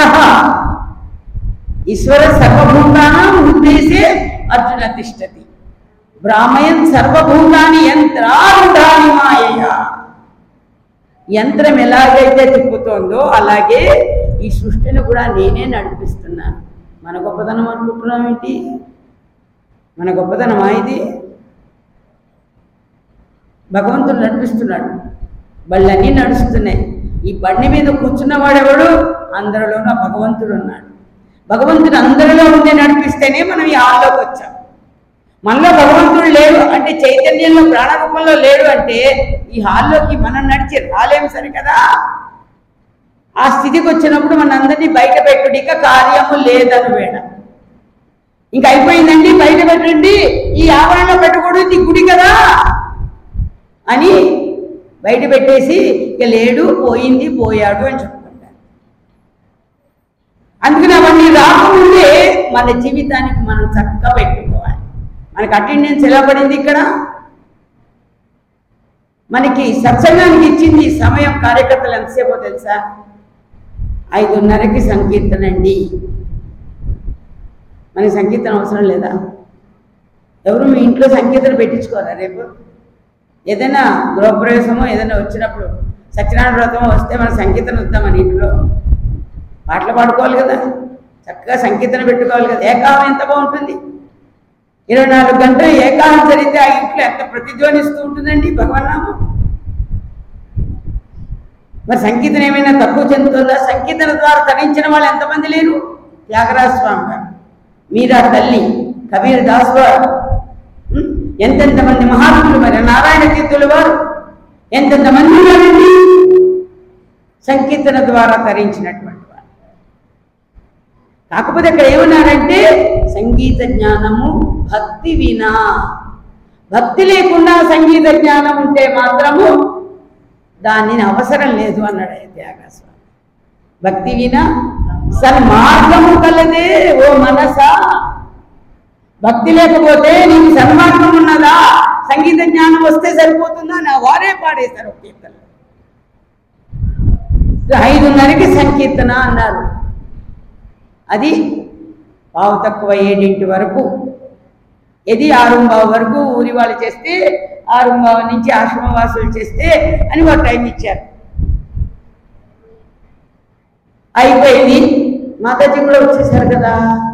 ఈశ్వర సర్వభూతానం ఉద్దేశే అర్జున తిష్టతి బ్రాహ్మయన్ సర్వభూతాన్ని యంత్రారుఢాని మాయయ యంత్రం ఎలాగైతే తిప్పుతోందో అలాగే ఈ సృష్టిని కూడా నేనే నడిపిస్తున్నాను మన గొప్పతనం అనుకుంటున్నాం ఏంటి మన గొప్పతనమా ఇది భగవంతుడు నడిపిస్తున్నాడు బళ్ళన్నీ నడుస్తున్నాయి ఈ బండి మీద కూర్చున్నవాడెవడు అందరిలోనూ ఆ భగవంతుడు ఉన్నాడు భగవంతుడు అందరిలో ఉండి నడిపిస్తేనే మనం ఈ హాల్లోకి వచ్చాం మనలో భగవంతుడు లేడు అంటే చైతన్యంలో ప్రాణరూపంలో లేడు అంటే ఈ హాల్లోకి మనం నడిచి రాలేం సరి కదా ఆ స్థితికి వచ్చినప్పుడు మన అందరినీ బయట పెట్టుడు ఇక కార్యము లేదని వేడ ఇంకా అయిపోయిందండి బయట పెట్టండి ఈ ఆవరణలో పెట్టకూడదు ఇది గుడి కదా అని బయట పెట్టేసి ఇక లేడు పోయింది పోయాడు అని చెప్పుకుంటారు అందుకని అవన్నీ రాకముందే మన జీవితానికి మనం చక్కగా పెట్టుకోవాలి మనకి అటెండెన్స్ ఎలా పడింది ఇక్కడ మనకి సత్సంగానికి ఇచ్చింది ఈ సమయం కార్యకర్తలు ఎంతసేపో తెలుసా ఐదున్నరకి సంకీర్తన అండి మనకి సంకీర్తన అవసరం లేదా ఎవరు మీ ఇంట్లో సంకీర్తన పెట్టించుకోరా రేపు ఏదైనా గృహప్రవేశమో ఏదైనా వచ్చినప్పుడు సత్యనారాయణ వ్రతమో వస్తే మన సంకీర్తన వద్దాం మన ఇంట్లో పాటలు పాడుకోవాలి కదా చక్కగా సంకీర్తన పెట్టుకోవాలి కదా ఏకావం ఎంత బాగుంటుంది ఇరవై నాలుగు గంటలు ఏకావం జరిగితే ఆ ఇంట్లో ఎంత ప్రతిధ్వనిస్తూ ఉంటుందండి భగవన్నామం మరి సంకీర్తన ఏమైనా తక్కువ చెందుతుందా సంకీర్తన ద్వారా తరించిన వాళ్ళు ఎంతమంది లేరు త్యాగరాజ స్వామి గారు మీరా తల్లి కబీర్ దాస్ వారు ఉం? ఎంతెంతమంది మహాత్ములు మరి నారాయణ తీర్థుల వారు ఎంతెంతమంది ఉన్నారండి సంకీర్తన ద్వారా తరించినటువంటి వారు కాకపోతే ఇక్కడ ఏమన్నారంటే సంగీత జ్ఞానము భక్తి వినా భక్తి లేకుండా సంగీత జ్ఞానం ఉంటే మాత్రము దానిని అవసరం లేదు అన్నాడు త్యాగస్వామి భక్తి వినా సన్మార్గము కలదే ఓ మనసా భక్తి లేకపోతే నీకు సన్మార్గం ఉన్నదా సంగీత జ్ఞానం వస్తే సరిపోతుందా నా వారే పాడేశారు ఒక కీర్తనలో ఐదున్నరకి సంకీర్తన అన్నారు అది పావు తక్కువ ఏడింటి వరకు ఇది ఆరుంబావు వరకు ఊరి వాళ్ళు చేస్తే ఆరుంబావు నుంచి ఆశ్రమవాసులు చేస్తే అని ఒక టైం ఇచ్చారు అయిపోయింది మాతాజీ కూడా వచ్చేసారు కదా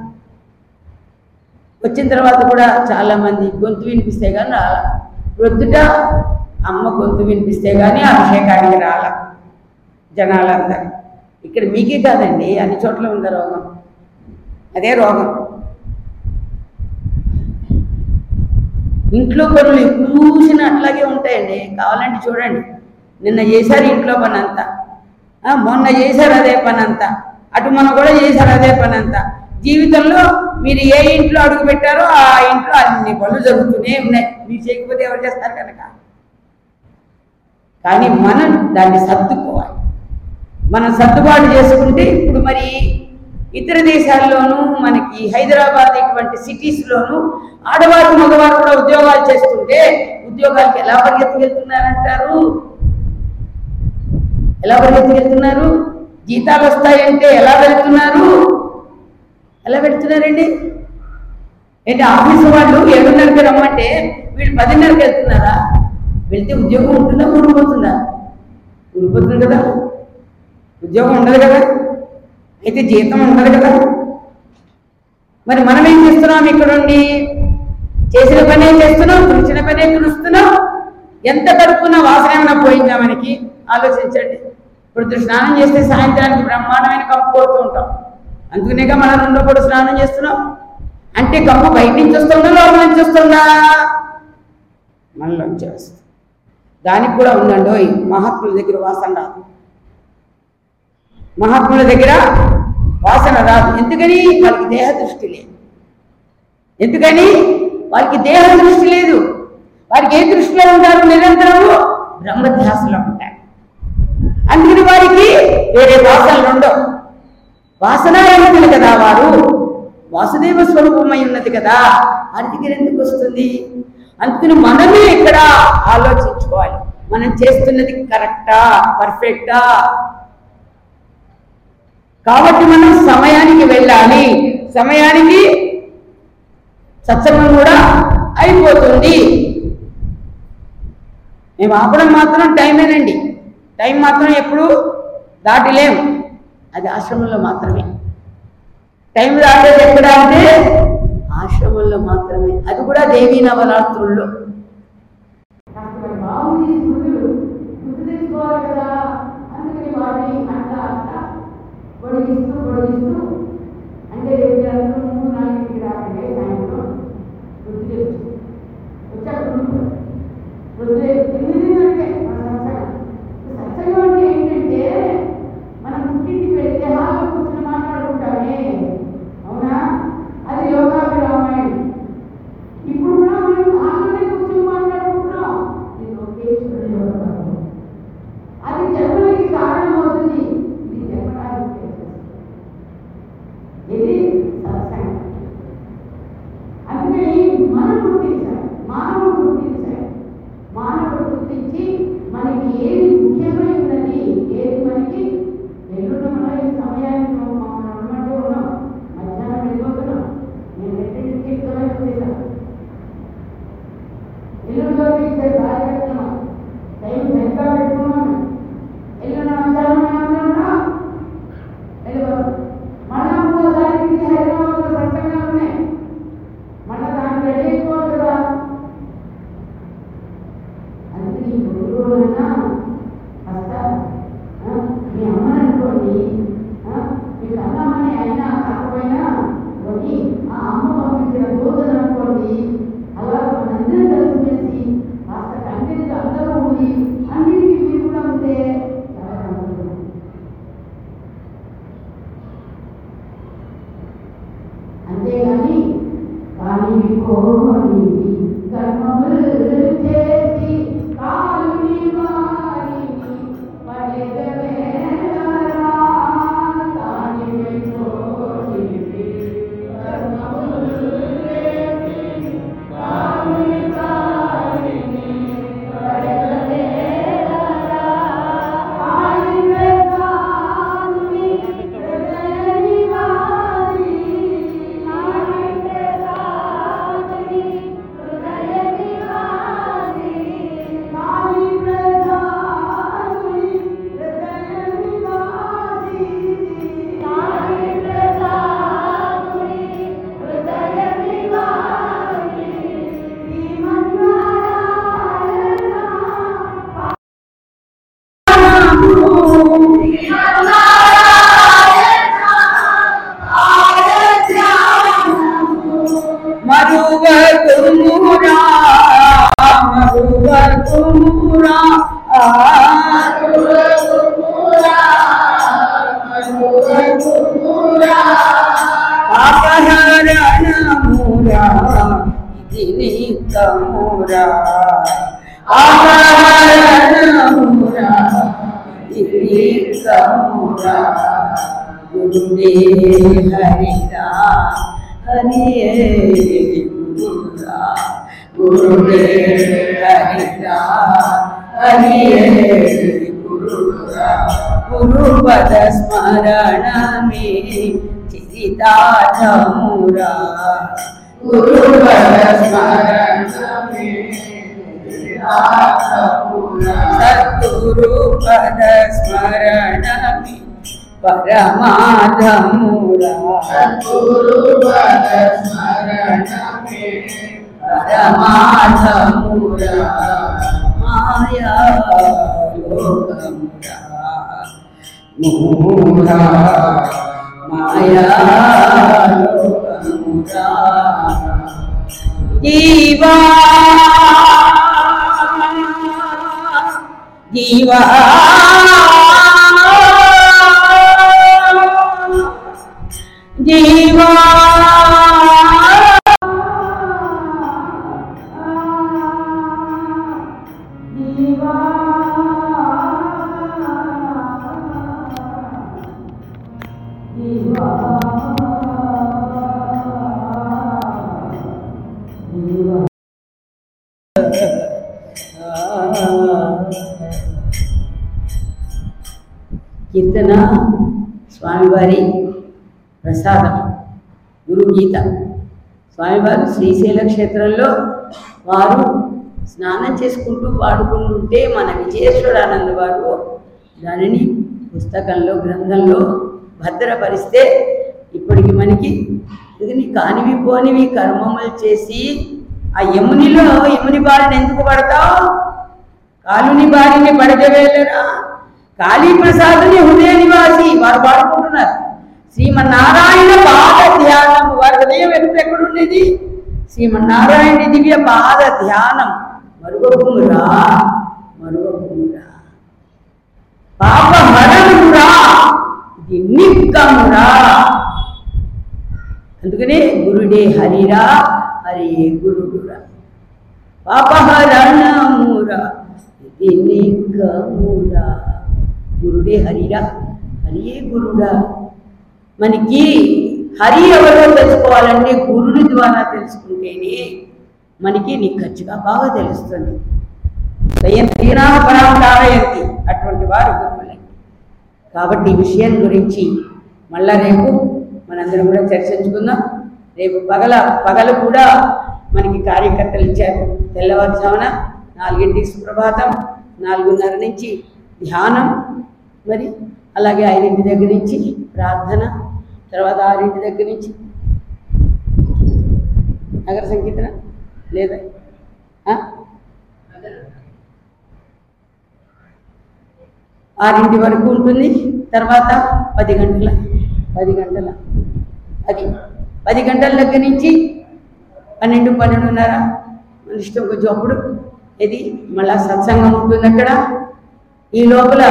వచ్చిన తర్వాత కూడా చాలా మంది గొంతు వినిపిస్తే కానీ రాల ప్రొద్దుట అమ్మ గొంతు వినిపిస్తే కానీ అభిషేకానికి రాల జనాలందరూ ఇక్కడ మీకే కాదండి అన్ని చోట్ల ఉంది రోగం అదే రోగం ఇంట్లో పనులు ఎప్పుడు చూసినా అట్లాగే ఉంటాయండి కావాలంటే చూడండి నిన్న చేశారు ఇంట్లో పని అంతా ఆ, మొన్న చేశారు అదే పని అంతా అటు మొన్న కూడా చేశారు అదే పని అంతా జీవితంలో మీరు ఏ ఇంట్లో అడుగు పెట్టారో ఆ ఇంట్లో అన్ని పనులు జరుగుతూనే ఉన్నాయి మీరు చేయకపోతే ఎవరు చేస్తారు కనుక కానీ మనం దాన్ని సర్దుకోవాలి మనం సర్దుబాటు చేసుకుంటే ఇప్పుడు మరి ఇతర దేశాల్లోనూ మనకి హైదరాబాద్ ఇటువంటి సిటీస్లోనూ ఆడవారు మగవారు కూడా ఉద్యోగాలు చేస్తుంటే ఉద్యోగాలకి ఎలా పరిగెత్తుకెళ్తున్నారంటారు ఎలా పరిగెత్తుకెళ్తున్నారు జీతాలు వస్తాయంటే ఎలా వెళ్తున్నారు ఎలా వెళ్తున్నారండి ఏంటి ఆఫీసు వాళ్ళు ఏడున్నరకి రమ్మంటే వీళ్ళు పదిన్నరకి వెళ్తున్నారా వెళ్తే ఉద్యోగం ఉంటుందా ఊడిపోతుందా ఊడిపోతుంది కదా ఉద్యోగం ఉండదు కదా అయితే జీతం ఉండదు కదా మరి మనం ఏం చేస్తున్నాం ఇక్కడ ఉండి చేసిన పనే చేస్తున్నాం తుడిచిన పనే తుడుస్తున్నాం ఎంత కడుక్కున్న వాసన ఏమైనా పోయిందా మనకి ఆలోచించండి ఇప్పుడు స్నానం చేస్తే సాయంత్రానికి బ్రహ్మాండమైన కప్పు కోరుతూ ఉంటాం అందుకనేగా మనం రెండో పూట స్నానం చేస్తున్నాం అంటే కప్పు బయట నుంచి వస్తుందా లోపల నుంచి వస్తుందా మనలోంచి వస్తుంది దానికి కూడా ఉందండి ఓయ్ మహాత్ముల దగ్గర వాసన రాదు మహాత్ముల దగ్గర వాసన రాదు ఎందుకని వాళ్ళకి దేహ దృష్టి లేదు ఎందుకని వాళ్ళకి దేహ దృష్టి లేదు వారికి ఏ దృష్టిలో ఉంటారు నిరంతరము బ్రహ్మధ్యాసలో ఉంటారు అందుకని వారికి వేరే వాసనలు ఉండవు వాసనారహితులు కదా వారు వాసుదేవ స్వరూపమై ఉన్నది కదా వారి దగ్గర ఎందుకు వస్తుంది అందుకని మనమే ఇక్కడ ఆలోచించుకోవాలి మనం చేస్తున్నది కరెక్టా పర్ఫెక్టా కాబట్టి మనం సమయానికి వెళ్ళాలి సమయానికి సత్సంగం కూడా అయిపోతుంది మేము ఆపడం మాత్రం టైమేనండి టైం మాత్రం ఎప్పుడు దాటిలేం అది ఆశ్రమంలో మాత్రమే టైం దాటేది ఎక్కడ అంటే ఆశ్రమంలో మాత్రమే అది కూడా దేవీ నవరాత్రుల్లో
బాగుంది గుర్తులు గుర్తు తెచ్చుకోవాలి కదా అందుకని వాటిని అంట అంట పొడిగిస్తూ పొడిగిస్తూ అంటే రేపు అందరూ మూడు నాలుగింటికి రాకండి సాయంత్రం గుర్తు తెచ్చు వచ్చాక గుర్తు వదిలే ఎనిమిదిన్నరకే మన సత్సంగం సత్సంగం అంటే ఏంటంటే మనం పుట్టింటికి వెళ్తే హాల్లో కూర్చొని మాట్లాడుకుంటామే అవునా అది యోగాభిరామాయణం ఇప్పుడు కూడా మనం హాల్లోనే కూర్చొని మాట్లాడుకుంటున్నాం ఇది లోకేశ్వరుడు యోగం అది జన్మలకి కారణం అవుతుంది ఇది జన్మడానికి ఇది సత్సంగం అందుకని మనం గుర్తించాలి మానవుడు గుర్తించాలి మానవుడు గుర్తించి మనకి ఏది ముఖ్యమై ఉన్నది ఏది మనకి ఎల్లుండ మన ఈ సమయానికి మనం మనం ఉన్నట్టు ఉన్నాం మధ్యాహ్నం వెళ్ళిపోతున్నాం నేను రెండింటికి ఇష్టమై వచ్చేసాను ఎల్లుండో ఇచ్చే కార్యక్రమం టైం సరిగ్గా పెట్టుకున్నాను ఎల్లుండ మధ్యాహ్నం ఏమన్నా ఉన్నా వెళ్ళిపోతాం మళ్ళా ఇంకో తారీఖుకి హైదరాబాద్లో సత్సంగాలు ఉన్నాయి మళ్ళా దానికి రెడీ అయిపోవాలి కదా అందుకే ఈ మూడు రోజులైనా కాస్త ఆ, పోని కర్మములు చేసి కాలుని వారిని పడెదవేళరా తానివే పోని కర్మములు చేసి కాలుని వారిని పడెదవేళరా తానివే కాలుని హృదయ నివాసి తానివే కాలుని హృదయ నివాసి తానివే కాలుని హృదయ నివాసి తానివే కాలుని హృదయ నివాసి శ్రీమన్నారాయణ
మరువ తుమురా మరువ తుమురా అపహరణమురా ఇది నిక్కమురా అపహరణమురా ఇది నిక్కమురా గురుడే హరిరా హరియే గురురా గురుడే హరిరా హరియే గురురా గురుపద స్మరణమే చిరితాధమురా గురుపద స్మరణమే సద్గురు పద స్మరణమే పరమాధమురా పరమాధమురా మాయా లోకమురా మూఢా మాయా లోకమురా జీవా జీవా జీవా
జీవా జీవా జీవా
కీర్తన స్వామివారి ప్రసాదం గురు గీత స్వామివారు శ్రీశైల క్షేత్రంలో వారు స్నానం చేసుకుంటూ పాడుకుంటుంటే మన విజయేశ్వరానంద వారు దానిని పుస్తకంలో గ్రంథంలో భద్రపరిస్తే ఇప్పటికి మనకి ఇది కానివి పోనివి కర్మములు చేసి ఆ యమునిలో యముని బారిని ఎందుకు పడతావు కాలుని బారిని పడగవేలరా కాళీ ప్రసాదుని హృదయ నివాసి వారు పాడుకుంటున్నారు శ్రీమన్నారాయణ పాద ధ్యానం వారి హృదయం ఎప్పుడు ఎక్కడుండేది శ్రీమన్నారాయణ దివ్య పాద ధ్యానం మరువకుమురా మరువకుమురా పాప హరమురా ఇది నిక్కమురా అందుకనే గురుడే హరిరా హరి గురుడురా పాపహరణమురా ఇది నిక్కమురా గురుడే హరిరా హరియే గురుడా మనకి హరి ఎవరో తెలుసుకోవాలంటే గురుడి ద్వారా తెలుసుకుంటేనే మనకి నిక్కచ్చిగా బాగా తెలుస్తుంది స్వయం తీరాన పరామరాయతి అటువంటి వారు గురువులే కాబట్టి ఈ విషయం గురించి మళ్ళా రేపు మనందరం కూడా చర్చించుకుందాం రేపు పగల పగలు కూడా మనకి కార్యకర్తలు ఇచ్చారు తెల్లవారుజామున నాలుగింటికి సుప్రభాతం నాలుగున్నర నుంచి ధ్యానం మరి అలాగే ఐదింటి దగ్గర నుంచి ప్రార్థన తర్వాత ఆరింటి దగ్గర నుంచి నగర సంకీర్తన లేదా ఆ? ఆరింటి వరకు ఉంటుంది తర్వాత పది గంటల పది గంటల అది పది గంటల దగ్గర నుంచి పన్నెండు పన్నెండున్నర మన ఇష్టం కొంచెం అప్పుడు ఇది మళ్ళా సత్సంగం ఉంటుంది అక్కడ ఈ లోపల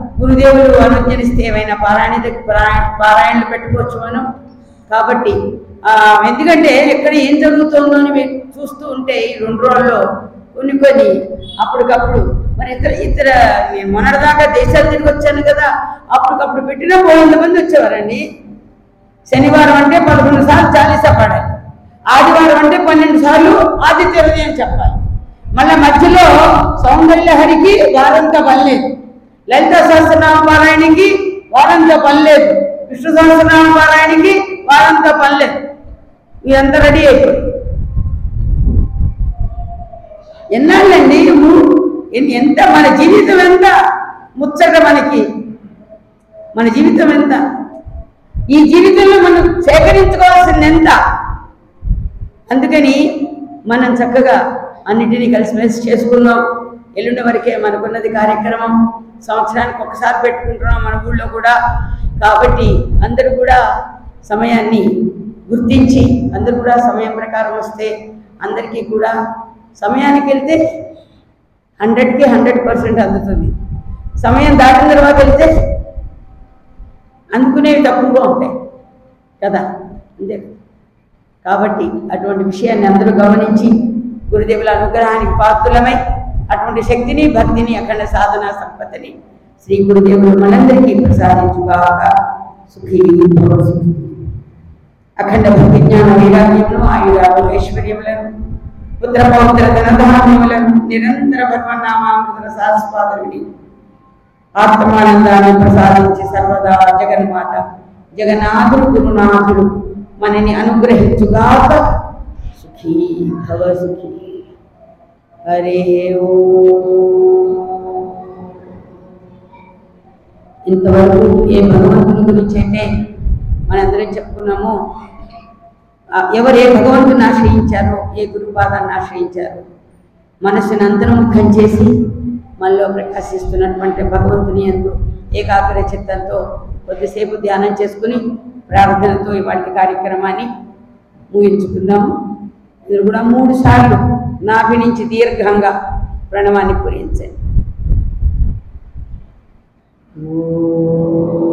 గురుదేవులు అనుజ్ఞనిస్తే ఏమైనా పారాయణ దగ్గర పారాయణ పారాయణలు పెట్టుకోవచ్చు మనం కాబట్టి ఆ, ఎందుకంటే ఎక్కడ ఏం జరుగుతుందో అని మీరు చూస్తూ ఉంటే ఈ రెండు రోజుల్లో కొన్ని కొన్ని అప్పటికప్పుడు మరి ఇతర ఇతర నేను మొన్నటిదాకా దేశాలు తిరిగి వచ్చాను కదా అప్పటికప్పుడు పెట్టినా పోయిన మంది వచ్చేవారండి శనివారం అంటే పదకొండు సార్లు చాలీసా పాడాలి ఆదివారం అంటే పన్నెండు సార్లు ఆదిత్య హృదయం చెప్పాలి మళ్ళీ మధ్యలో సౌందర్యహరికి వారంతా పనిలేదు లలిత సహస్రనామ పారాయణకి వారంతా పనిలేదు విష్ణు సహస్రనామ పారాయణకి వారంతా పనిలేదు ఇదంతా రెడీ అయిపోయింది ఎన్నాళ్ళండి ము- ఎన్- ఎంత మన జీవితం ఎంత ముచ్చట మనకి మన జీవితం ఎంత ఈ జీవితంలో మనం సేకరించుకోవాల్సింది ఎంత అందుకని మనం చక్కగా అన్నిటినీ కలిసిమెలిసి చేసుకుందాం ఎల్లుండి వరకే మనకున్నది కార్యక్రమం సంవత్సరానికి ఒకసారి పెట్టుకుంటున్నాం మన ఊళ్ళో కూడా కాబట్టి అందరూ కూడా సమయాన్ని గుర్తించి అందరూ కూడా సమయం ప్రకారం వస్తే అందరికీ కూడా సమయానికి వెళ్తే హండ్రెడ్కి హండ్రెడ్ పర్సెంట్ అందుతుంది సమయం దాటిన తర్వాత వెళ్తే అందుకునేవి తక్కువగా ఉంటాయి కదా అంతే కాబట్టి అటువంటి విషయాన్ని అందరూ గమనించి గురుదేవుల అనుగ్రహానికి పాత్రులమై అటువంటి శక్తిని భక్తిని అఖండ సాధన సంపదని శ్రీ గురుదేవులు మనందరికీ ప్రసాదించుగాక సుఖీ భవ సుఖీ. అఖండ భక్తి జ్ఞాన వైరాగ్యమును ఆయురాలు ఐశ్వర్యములను పుత్ర పౌత్ర ధనధాన్యములను నిరంతర భగవన్నామామృత సాస్పాదవిని ఆత్మానందాన్ని ప్రసాదించి సర్వదా జగన్మాత జగన్నాథుడు గురునాథుడు మనని అనుగ్రహించుగాక సుఖీ భవ సుఖీ హరే ఓ ఇంతవరకు ఏ భగవంతుని గురించి అయితే మనందరం చెప్పుకున్నామో ఆ, ఎవరు ఏ భగవంతుని ఆశ్రయించారో ఏ గురుపాదాన్ని ఆశ్రయించారో మనసుని అంతర్ముఖం చేసి మనలో ప్రకాశిస్తున్నటువంటి భగవంతుని ఎందు ఏకాగ్ర చిత్తంతో కొద్దిసేపు ధ్యానం చేసుకుని ప్రార్థనతో ఇవాటి కార్యక్రమాన్ని ముగించుకుందాము మీరు కూడా మూడు సార్లు నాభి నుంచి దీర్ఘంగా ప్రణవాన్ని పూరించండి ఓ